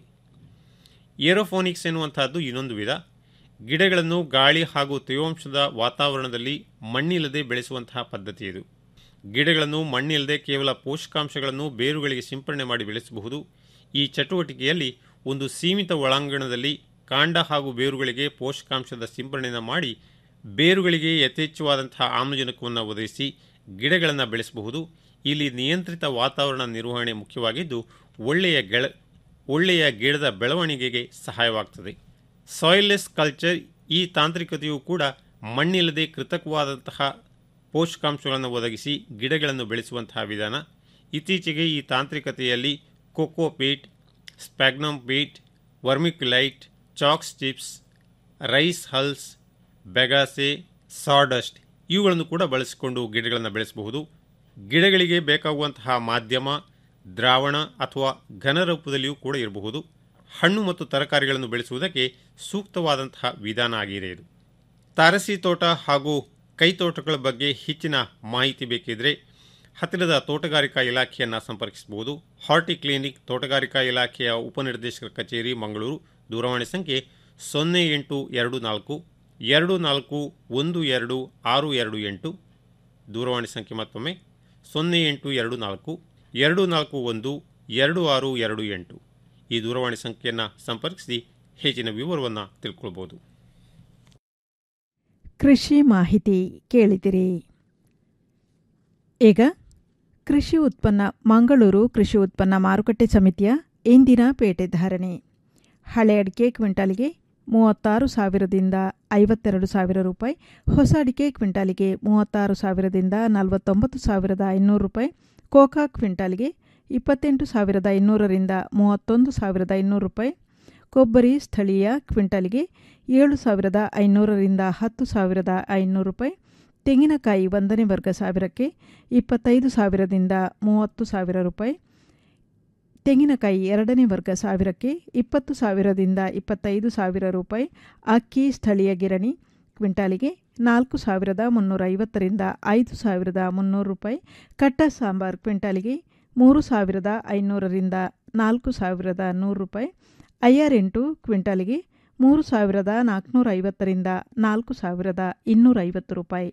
L: ಏರೋಫೋನಿಕ್ಸ್ ಎನ್ನುವಂತಹದ್ದು ಇನ್ನೊಂದು ವಿಧ ಗಿಡಗಳನ್ನು ಗಾಳಿ ಹಾಗೂ ತೇವಾಂಶದ ವಾತಾವರಣದಲ್ಲಿ ಮಣ್ಣಿಲ್ಲದೆ ಬೆಳೆಸುವಂತಹ ಪದ್ಧತಿ ಇದು ಗಿಡಗಳನ್ನು ಮಣ್ಣಿಲ್ಲದೆ ಕೇವಲ ಪೋಷಕಾಂಶಗಳನ್ನು ಬೇರುಗಳಿಗೆ ಸಿಂಪರಣೆ ಮಾಡಿ ಬೆಳೆಸಬಹುದು ಈ ಚಟುವಟಿಕೆಯಲ್ಲಿ ಒಂದು ಸೀಮಿತ ಒಳಾಂಗಣದಲ್ಲಿ ಕಾಂಡ ಹಾಗೂ ಬೇರುಗಳಿಗೆ ಪೋಷಕಾಂಶದ ಸಿಂಪರಣೆಯನ್ನು ಮಾಡಿ ಬೇರುಗಳಿಗೆ ಯಥೇಚ್ಛವಾದಂತಹ ಆಮ್ಲಜನಕವನ್ನು ಒದಗಿಸಿ ಗಿಡಗಳನ್ನು ಬೆಳೆಸಬಹುದು ಇಲ್ಲಿ ನಿಯಂತ್ರಿತ ವಾತಾವರಣ ನಿರ್ವಹಣೆ ಮುಖ್ಯವಾಗಿದ್ದು ಒಳ್ಳೆಯ ಗೆಳ ಒಳ್ಳೆಯ ಗಿಡದ ಬೆಳವಣಿಗೆಗೆ ಸಹಾಯವಾಗ್ತದೆ ಸಾಯಿಲ್ಲೆಸ್ ಕಲ್ಚರ್ ಈ ತಾಂತ್ರಿಕತೆಯೂ ಕೂಡ ಮಣ್ಣಿಲ್ಲದೆ ಕೃತಕವಾದಂತಹ ಪೋಷಕಾಂಶಗಳನ್ನು ಒದಗಿಸಿ ಗಿಡಗಳನ್ನು ಬೆಳೆಸುವಂತಹ ವಿಧಾನ ಇತ್ತೀಚೆಗೆ ಈ ತಾಂತ್ರಿಕತೆಯಲ್ಲಿ cocopeat sphagnum peat vermiculite chalks chips rice hulls bagasse sawdust ಇವುಗಳನ್ನು ಕೂಡ ಬಳಸಿಕೊಂಡು ಗಿಡಗಳನ್ನು ಬೆಳೆಸಬಹುದು ಗಿಡಗಳಿಗೆ ಬೇಕಾಗುವಂತಹ ಮಾಧ್ಯಮ ದ್ರಾವಣ ಅಥವಾ ಘನ ರೂಪದಲ್ಲಿಯೂ ಕೂಡ ಇರಬಹುದು ಹಣ್ಣು ಮತ್ತು ತರಕಾರಿಗಳನ್ನು ಬೆಳೆಸುವುದಕ್ಕೆ ಸೂಕ್ತವಾದಂತಹ ವಿಧಾನ ಆಗಿದೆ ಇದು ತಾರಸಿ ತೋಟ ಹಾಗೂ ಕೈತೋಟಗಳ ಬಗ್ಗೆ ಹೆಚ್ಚಿನ ಮಾಹಿತಿ ಬೇಕಿದ್ರೆ ಹತ್ತಿರದ ತೋಟಗಾರಿಕಾ ಇಲಾಖೆಯನ್ನು ಸಂಪರ್ಕಿಸಬಹುದು ಹಾರ್ಟಿ ಕ್ಲಿನಿಕ್ ತೋಟಗಾರಿಕಾ ಇಲಾಖೆಯ ಉಪನಿರ್ದೇಶಕರ ಕಚೇರಿ ಮಂಗಳೂರು ದೂರವಾಣಿ ಸಂಖ್ಯೆ ಸೊನ್ನೆ ಎಂಟು ಎರಡು ನಾಲ್ಕು ಎರಡು ನಾಲ್ಕು ಒಂದು ಎರಡು ಆರು ಎರಡು ಎಂಟು ದೂರವಾಣಿ ಸಂಖ್ಯೆ ಮತ್ತೊಮ್ಮೆ ಸೊನ್ನೆ ಎಂಟು ಎರಡು ನಾಲ್ಕು ಎರಡು ನಾಲ್ಕು ಒಂದು ಎರಡು ಆರು ಎರಡು ಎಂಟು ಈ ದೂರವಾಣಿ ಸಂಖ್ಯೆಯನ್ನು ಸಂಪರ್ಕಿಸಿ ಹೆಚ್ಚಿನ ವಿವರವನ್ನು ತಿಳ್ಕೊಳ್ಬೋದು
A: ಕೃಷಿ ಮಾಹಿತಿ ಕೇಳಿದಿರಿ ಈಗ ಕೃಷಿ ಉತ್ಪನ್ನ ಮಂಗಳೂರು ಕೃಷಿ ಉತ್ಪನ್ನ ಮಾರುಕಟ್ಟೆ ಸಮಿತಿಯ ಇಂದಿನ ಪೇಟೆ ಧಾರಣೆ ಹಳೆ ಅಡಿಕೆ ಕ್ವಿಂಟಾಲಿಗೆ ಮೂವತ್ತಾರು ಸಾವಿರದಿಂದ ಐವತ್ತೆರಡು ಸಾವಿರ ರೂಪಾಯಿ ಹೊಸ ಅಡಿಕೆ ಕ್ವಿಂಟಾಲಿಗೆ ಮೂವತ್ತಾರು ಸಾವಿರದಿಂದ ನಲವತ್ತೊಂಬತ್ತು ಸಾವಿರದ ಐನೂರು ರೂಪಾಯಿ ಕೋಕಾ ಕ್ವಿಂಟಾಲಿಗೆ ಇಪ್ಪತ್ತೆಂಟು ಸಾವಿರದ ಇನ್ನೂರರಿಂದ ಮೂವತ್ತೊಂದು ಸಾವಿರದ ಇನ್ನೂರು ರೂಪಾಯಿ ಕೊಬ್ಬರಿ ಸ್ಥಳೀಯ ಕ್ವಿಂಟಾಲಿಗೆ ಏಳು ಸಾವಿರದ ಐನೂರರಿಂದ ಹತ್ತು ಸಾವಿರದ ಐನೂರು ರೂಪಾಯಿ ತೆಂಗಿನಕಾಯಿ ಒಂದನೇ ವರ್ಗ ಸಾವಿರಕ್ಕೆ ಇಪ್ಪತ್ತೈದು ಸಾವಿರದಿಂದ ಮೂವತ್ತು ಸಾವಿರ ರೂಪಾಯಿ ತೆಂಗಿನಕಾಯಿ ಎರಡನೇ ವರ್ಗ ಸಾವಿರಕ್ಕೆ ಇಪ್ಪತ್ತು ಸಾವಿರದಿಂದ ಇಪ್ಪತ್ತೈದು ಸಾವಿರ ರೂಪಾಯಿ ಅಕ್ಕಿ ಸ್ಥಳೀಯ ಗಿರಣಿ ಕ್ವಿಂಟಾಲಿಗೆ ನಾಲ್ಕು ಸಾವಿರದ ಮುನ್ನೂರ ಐವತ್ತರಿಂದ ಐದು ಸಾವಿರದ ಮುನ್ನೂರು ರೂಪಾಯಿ ಕಟ್ಟ ಸಾಂಬಾರ್ ಕ್ವಿಂಟಾಲಿಗೆ ಮೂರು ಸಾವಿರದ ಐನೂರರಿಂದ ನಾಲ್ಕು ಸಾವಿರದ ನೂರು ರೂಪಾಯಿ ಐಆರ್ ಎಂಟು ಕ್ವಿಂಟಾಲಿಗೆ ಮೂರು ಸಾವಿರದ ನಾಲ್ಕುನೂರ ಐವತ್ತರಿಂದ ನಾಲ್ಕು ಸಾವಿರದ ಇನ್ನೂರ ಐವತ್ತು ರೂಪಾಯಿ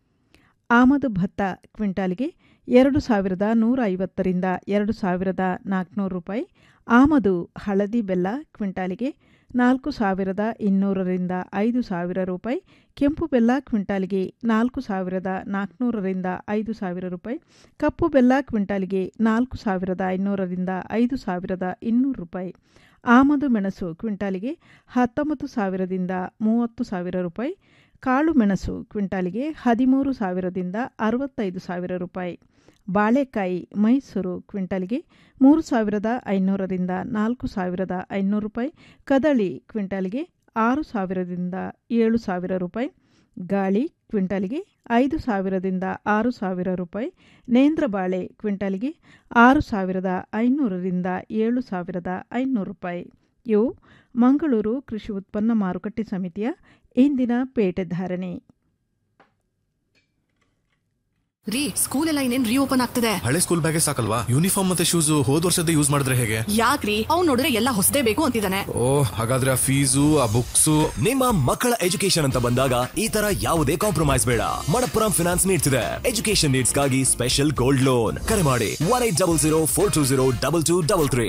A: ಆಮದು ಭತ್ತ ಕ್ವಿಂಟಾಲಿಗೆ ಎರಡು ಸಾವಿರದ ನೂರ ಐವತ್ತರಿಂದ ಎರಡು ಸಾವಿರದ ನಾಲ್ಕುನೂರು ರೂಪಾಯಿ ಆಮದು ಹಳದಿ ಬೆಲ್ಲ ಕ್ವಿಂಟಾಲಿಗೆ ನಾಲ್ಕು ಸಾವಿರದ ಇನ್ನೂರರಿಂದ ಐದು ಸಾವಿರ ರೂಪಾಯಿ ಕೆಂಪು ಬೆಲ್ಲ ಕ್ವಿಂಟಾಲಿಗೆ ನಾಲ್ಕು ಸಾವಿರದ ನಾಲ್ಕುನೂರರಿಂದ ಐದು ಸಾವಿರ ರೂಪಾಯಿ ಕಪ್ಪು ಬೆಲ್ಲ ಕ್ವಿಂಟಾಲಿಗೆ ನಾಲ್ಕು ಸಾವಿರದ ಐನೂರರಿಂದ ಐದು ಸಾವಿರದ ಇನ್ನೂರು ರೂಪಾಯಿ ಆಮದು ಮೆಣಸು ಕ್ವಿಂಟಾಲಿಗೆ ಹತ್ತೊಂಬತ್ತು ಸಾವಿರದಿಂದ ಮೂವತ್ತು ಸಾವಿರ ರೂಪಾಯಿ ಕಾಳು ಮೆಣಸು ಕ್ವಿಂಟಾಲಿಗೆ ಹದಿಮೂರು ಸಾವಿರದಿಂದ ಅರವತ್ತೈದು ಸಾವಿರ ರೂಪಾಯಿ ಬಾಳೆಕಾಯಿ ಮೈಸೂರು ಕ್ವಿಂಟಾಲಿಗೆ ಮೂರು ಸಾವಿರದ ಐನೂರರಿಂದ ನಾಲ್ಕು ಸಾವಿರದ ಐನೂರು ರೂಪಾಯಿ ಕದಳಿ ಕ್ವಿಂಟಾಲಿಗೆ ಆರು ಸಾವಿರದಿಂದ ಏಳು ಸಾವಿರ ರೂಪಾಯಿ ಗಾಳಿ ಕ್ವಿಂಟಾಲಿಗೆ ಐದು ಸಾವಿರದಿಂದ ಆರು ಸಾವಿರ ರೂಪಾಯಿ ನೇಂದ್ರ ಬಾಳೆ ಕ್ವಿಂಟಾಲಿಗೆ ಆರು ಸಾವಿರದ ಐನೂರರಿಂದ ಏಳು ಸಾವಿರದ ಐನೂರು ರೂಪಾಯಿ ಇವು ಮಂಗಳೂರು ಕೃಷಿ ಉತ್ಪನ್ನ ಮಾರುಕಟ್ಟೆ ಸಮಿತಿಯ ಇಂದಿನ ಪೇಟೆ ಧಾರಣೆ
D: ರೀ ಸ್ಕೂಲ್ ಎಲ್ಲ ಇನ್ನೇನ್ ರೀಓಪನ್ ಆಗ್ತದೆ
E: ಹಳೆ ಸ್ಕೂಲ್ ಬ್ಯಾಗೆ ಸಾಕಲ್ವಾ ಯೂನಿಫಾರ್ಮ್ ಮತ್ತೆ ಶೂಸ್ ಹೋದ್ ವರ್ಷದ ಯೂಸ್ ಮಾಡಿದ್ರೆ ಹೇಗೆ
D: ಯಾಕ್ರಿ ಅವ್ನ್ ನೋಡಿದ್ರೆ ಎಲ್ಲ ಹೊಸದೇ ಬೇಕು ಅಂತಿದ್ದಾನೆ
E: ಓ ಹಾಗಾದ್ರೆ ಆ ಫೀಸು ಆ ಬುಕ್ಸು
F: ನಿಮ್ಮ ಮಕ್ಕಳ ಎಜುಕೇಶನ್ ಅಂತ ಬಂದಾಗ ಈ ತರ ಯಾವುದೇ ಕಾಂಪ್ರಮೈಸ್ ಬೇಡ ಮಣಪ್ಪುರಂ ಫಿನಾನ್ಸ್ ನೀಡ್ತಿದೆ ಎಜುಕೇಶನ್ ನೀಡ್ಸ್ಗಾಗಿ ಸ್ಪೆಷಲ್ ಗೋಲ್ಡ್ ಲೋನ್ ಕರೆ ಮಾಡಿ one eight double zero four two zero double two double three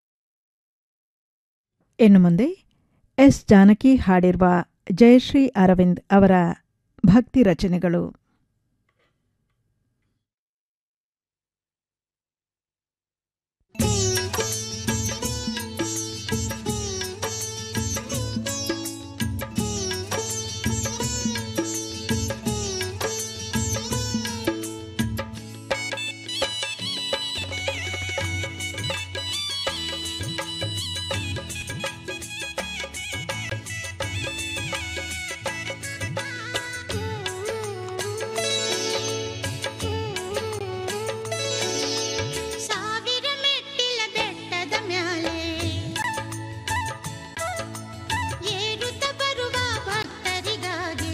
A: ಇನ್ನು ಮುಂದೆ ಎಸ್ ಜಾನಕಿ ಹಾಡಿರುವ ಜಯಶ್ರೀ ಅರವಿಂದ್ ಅವರ ಭಕ್ತಿ ರಚನೆಗಳು
M: ಸಾವಿರ ಮೆಟ್ಟಿಲ ಬೆಟ್ಟದ ಮ್ಯಾಲೆ ಏರುತ್ತ ಬರುವ ಭಕ್ತರಿಗಾಗಿ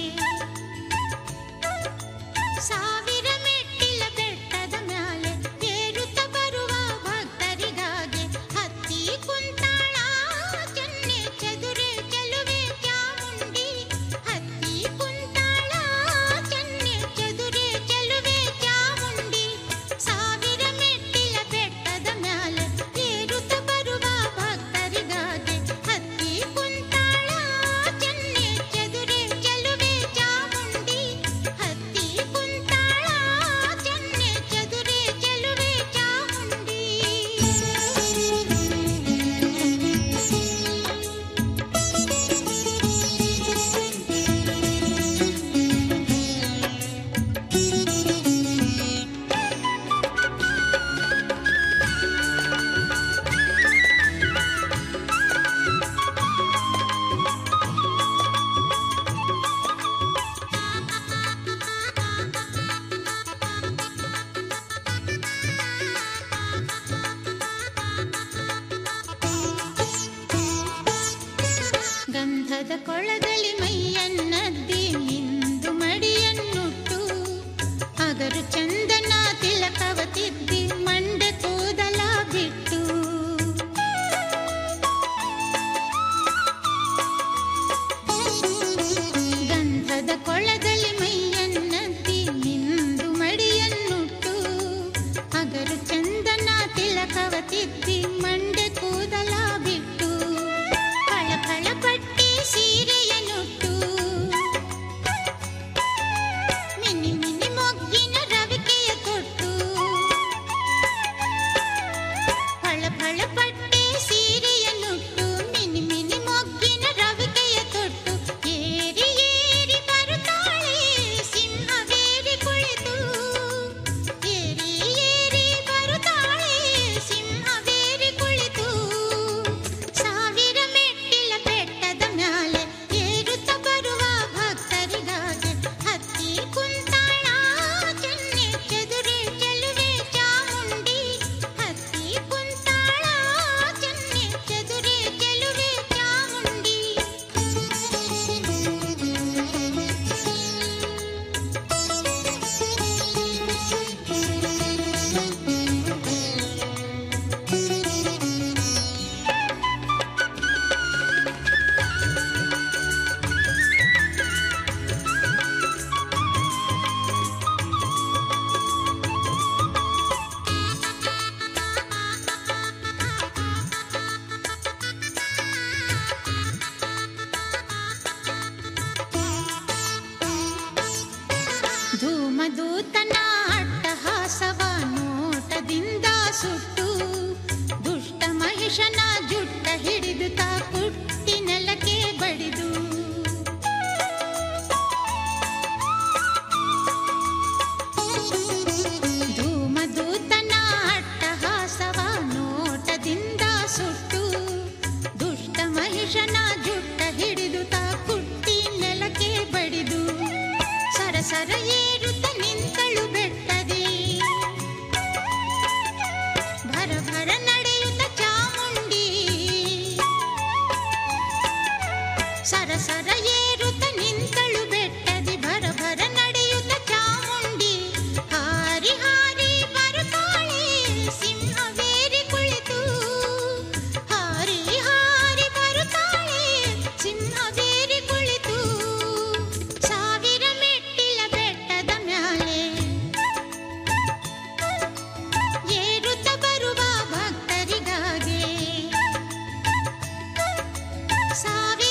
M: ಸಾವಿರ ಮೆಟ್ಟಿಲ ಬೆಟ್ಟದ ಮ್ಯಾಲೆ ಏರುತ್ತ ಬರುವ ಭಕ್ತರಿಗಾಗಿ ಹತ್ತಿ ಕುಂತಾಳ ಚೆನ್ನೆ ಚದುರೆ ಚೆಲುವೆ ಚಾಮುಂಡಿ ಹತ್ತಿ ಕುಂತಾಳ ಚೆನ್ನೆ ಚದುರೆ ಚೆಲುವೆ ಚಾಮುಂಡಿ ಸಾವಿರ ಮೆಟ್ಟಿಲ ಬೆಟ್ಟದ ಮ್ಯಾಲೆ ಏರುತ್ತ ಬರುವ ಭಕ್ತರಿಗಾಗಿ ಹತ್ತಿ ಕುಂತಾಳ ಚೆನ್ನೆ ಚದುರೆ ಚೆಲುವೆ ಚಾಮುಂಡಿ ಹತ್ತಿ ಕುಂತಾಳ ಚೆನ್ನೆ ಚದುರೆ ಚೆಲುವೆ ಚಾಮುಂಡಿ ಗಂಧದ ಕೊಳದಲ್ಲಿ ಮೈಯನ್ನದ್ದಿ ಇಂದು ಮಡಿಯನ್ನುಟ್ಟು ಅಗರು ಚಂದನ ತಿಲಕವ ತಿದ್ದಿ ಮಂಡೆ ಕೂದಲ ಬಿಟ್ಟು ಗಂಧದ ಕೊಳದಲ್ಲಿ ಮೈಯನ್ನದ್ದಿ ಇಂದು ಮಡಿಯನ್ನುಟ್ಟು ಅಗರು ಚಂದನ ತಿಲಕವ ತಿದ್ದಿ ಮಂಡೆ ಕೂದಲ ಬಿಟ್ಟು ಕಳಕಳ ಪಟ್ಟಿ ಸೀರೆಯನ್ನುಟ್ಟು ಮಿನಿ ಮಿನಿ ಮೊಗ್ಗಿನ ರವಿಕೆಯ ಕೊಟ್ಟು ಫಳ ಫಳ ಪಟ್ಟಿ ಸೀರೆಯನ್ನುಟ್ಟು ಮಿನಿ ಮಿನಿ ಮೊಗ್ಗಿನ ರವಿಕೆಯ ತೊಟ್ಟು ಏರಿ ಏರಿ ಬರುತ್ತಾಳೆ ಸಿಂಹವೇರಿ ಕುಳಿತು ಏರಿ ಏರಿ ಬರುತ್ತಾಳೆ ಸಿಂಹವೇರಿ ಕುಳಿತು ಸಾವಿರ ಮೆಟ್ಟಿಲ ಬೆಟ್ಟದ ಮ್ಯಾಲೆ ಏರುತ್ತ ಬರುವ ಭಕ್ತರಿಗಾಗಿ ಹತ್ತಿ ಕುಂತಾಳ ಚೆನ್ನೆ ಚೆದುರೆ ಚೆಲುವೆ ಚಾಮುಂಡಿ ಹತ್ತಿ ಕುಂತಾಳ ಚೆನ್ನೆ ಚೆದುರೆ ಚೆಲುವೆ ಚಾಮುಂಡಿ ಧೂಮದೂತನ ಅಟ್ಟಹಾಸವ ನೋಟದಿಂದ ಸುಟ್ಟು ದುಷ್ಟ ಮಹಿಷನ ಜುಟ್ಟ ಹಿಡಿದು ತಾ ಕುಟ್ಟಿ ನೆಲಕ್ಕೆ ಬಡಿದು ಧೂಮದೂತನ ಅಟ್ಟಹಾಸವ ನೋಟದಿಂದ ಸುಟ್ಟು ದುಷ್ಟ ಮಹಿಷನ ಜುಟ್ಟ ಹಿಡಿದು ತಾ ಕುಟ್ಟಿ ನೆಲಕ್ಕೆ ಬಡಿದು ಸರಸರ ಏರುತ್ತ ನಿಂತಳು ಬೆಟ್ಟದಿ ಭರ ಭರ ನಡೆಯುತ್ತ ಚಾಮುಂಡಿ ಸರಸರ ಏರುತ್ತ ನಿಂತಳು ಬೆಟ್ಟದಿ ಭರ ಭರ ನಡೆಯುತ್ತ ಚಾಮುಂಡಿ ಕಾವ್ಯ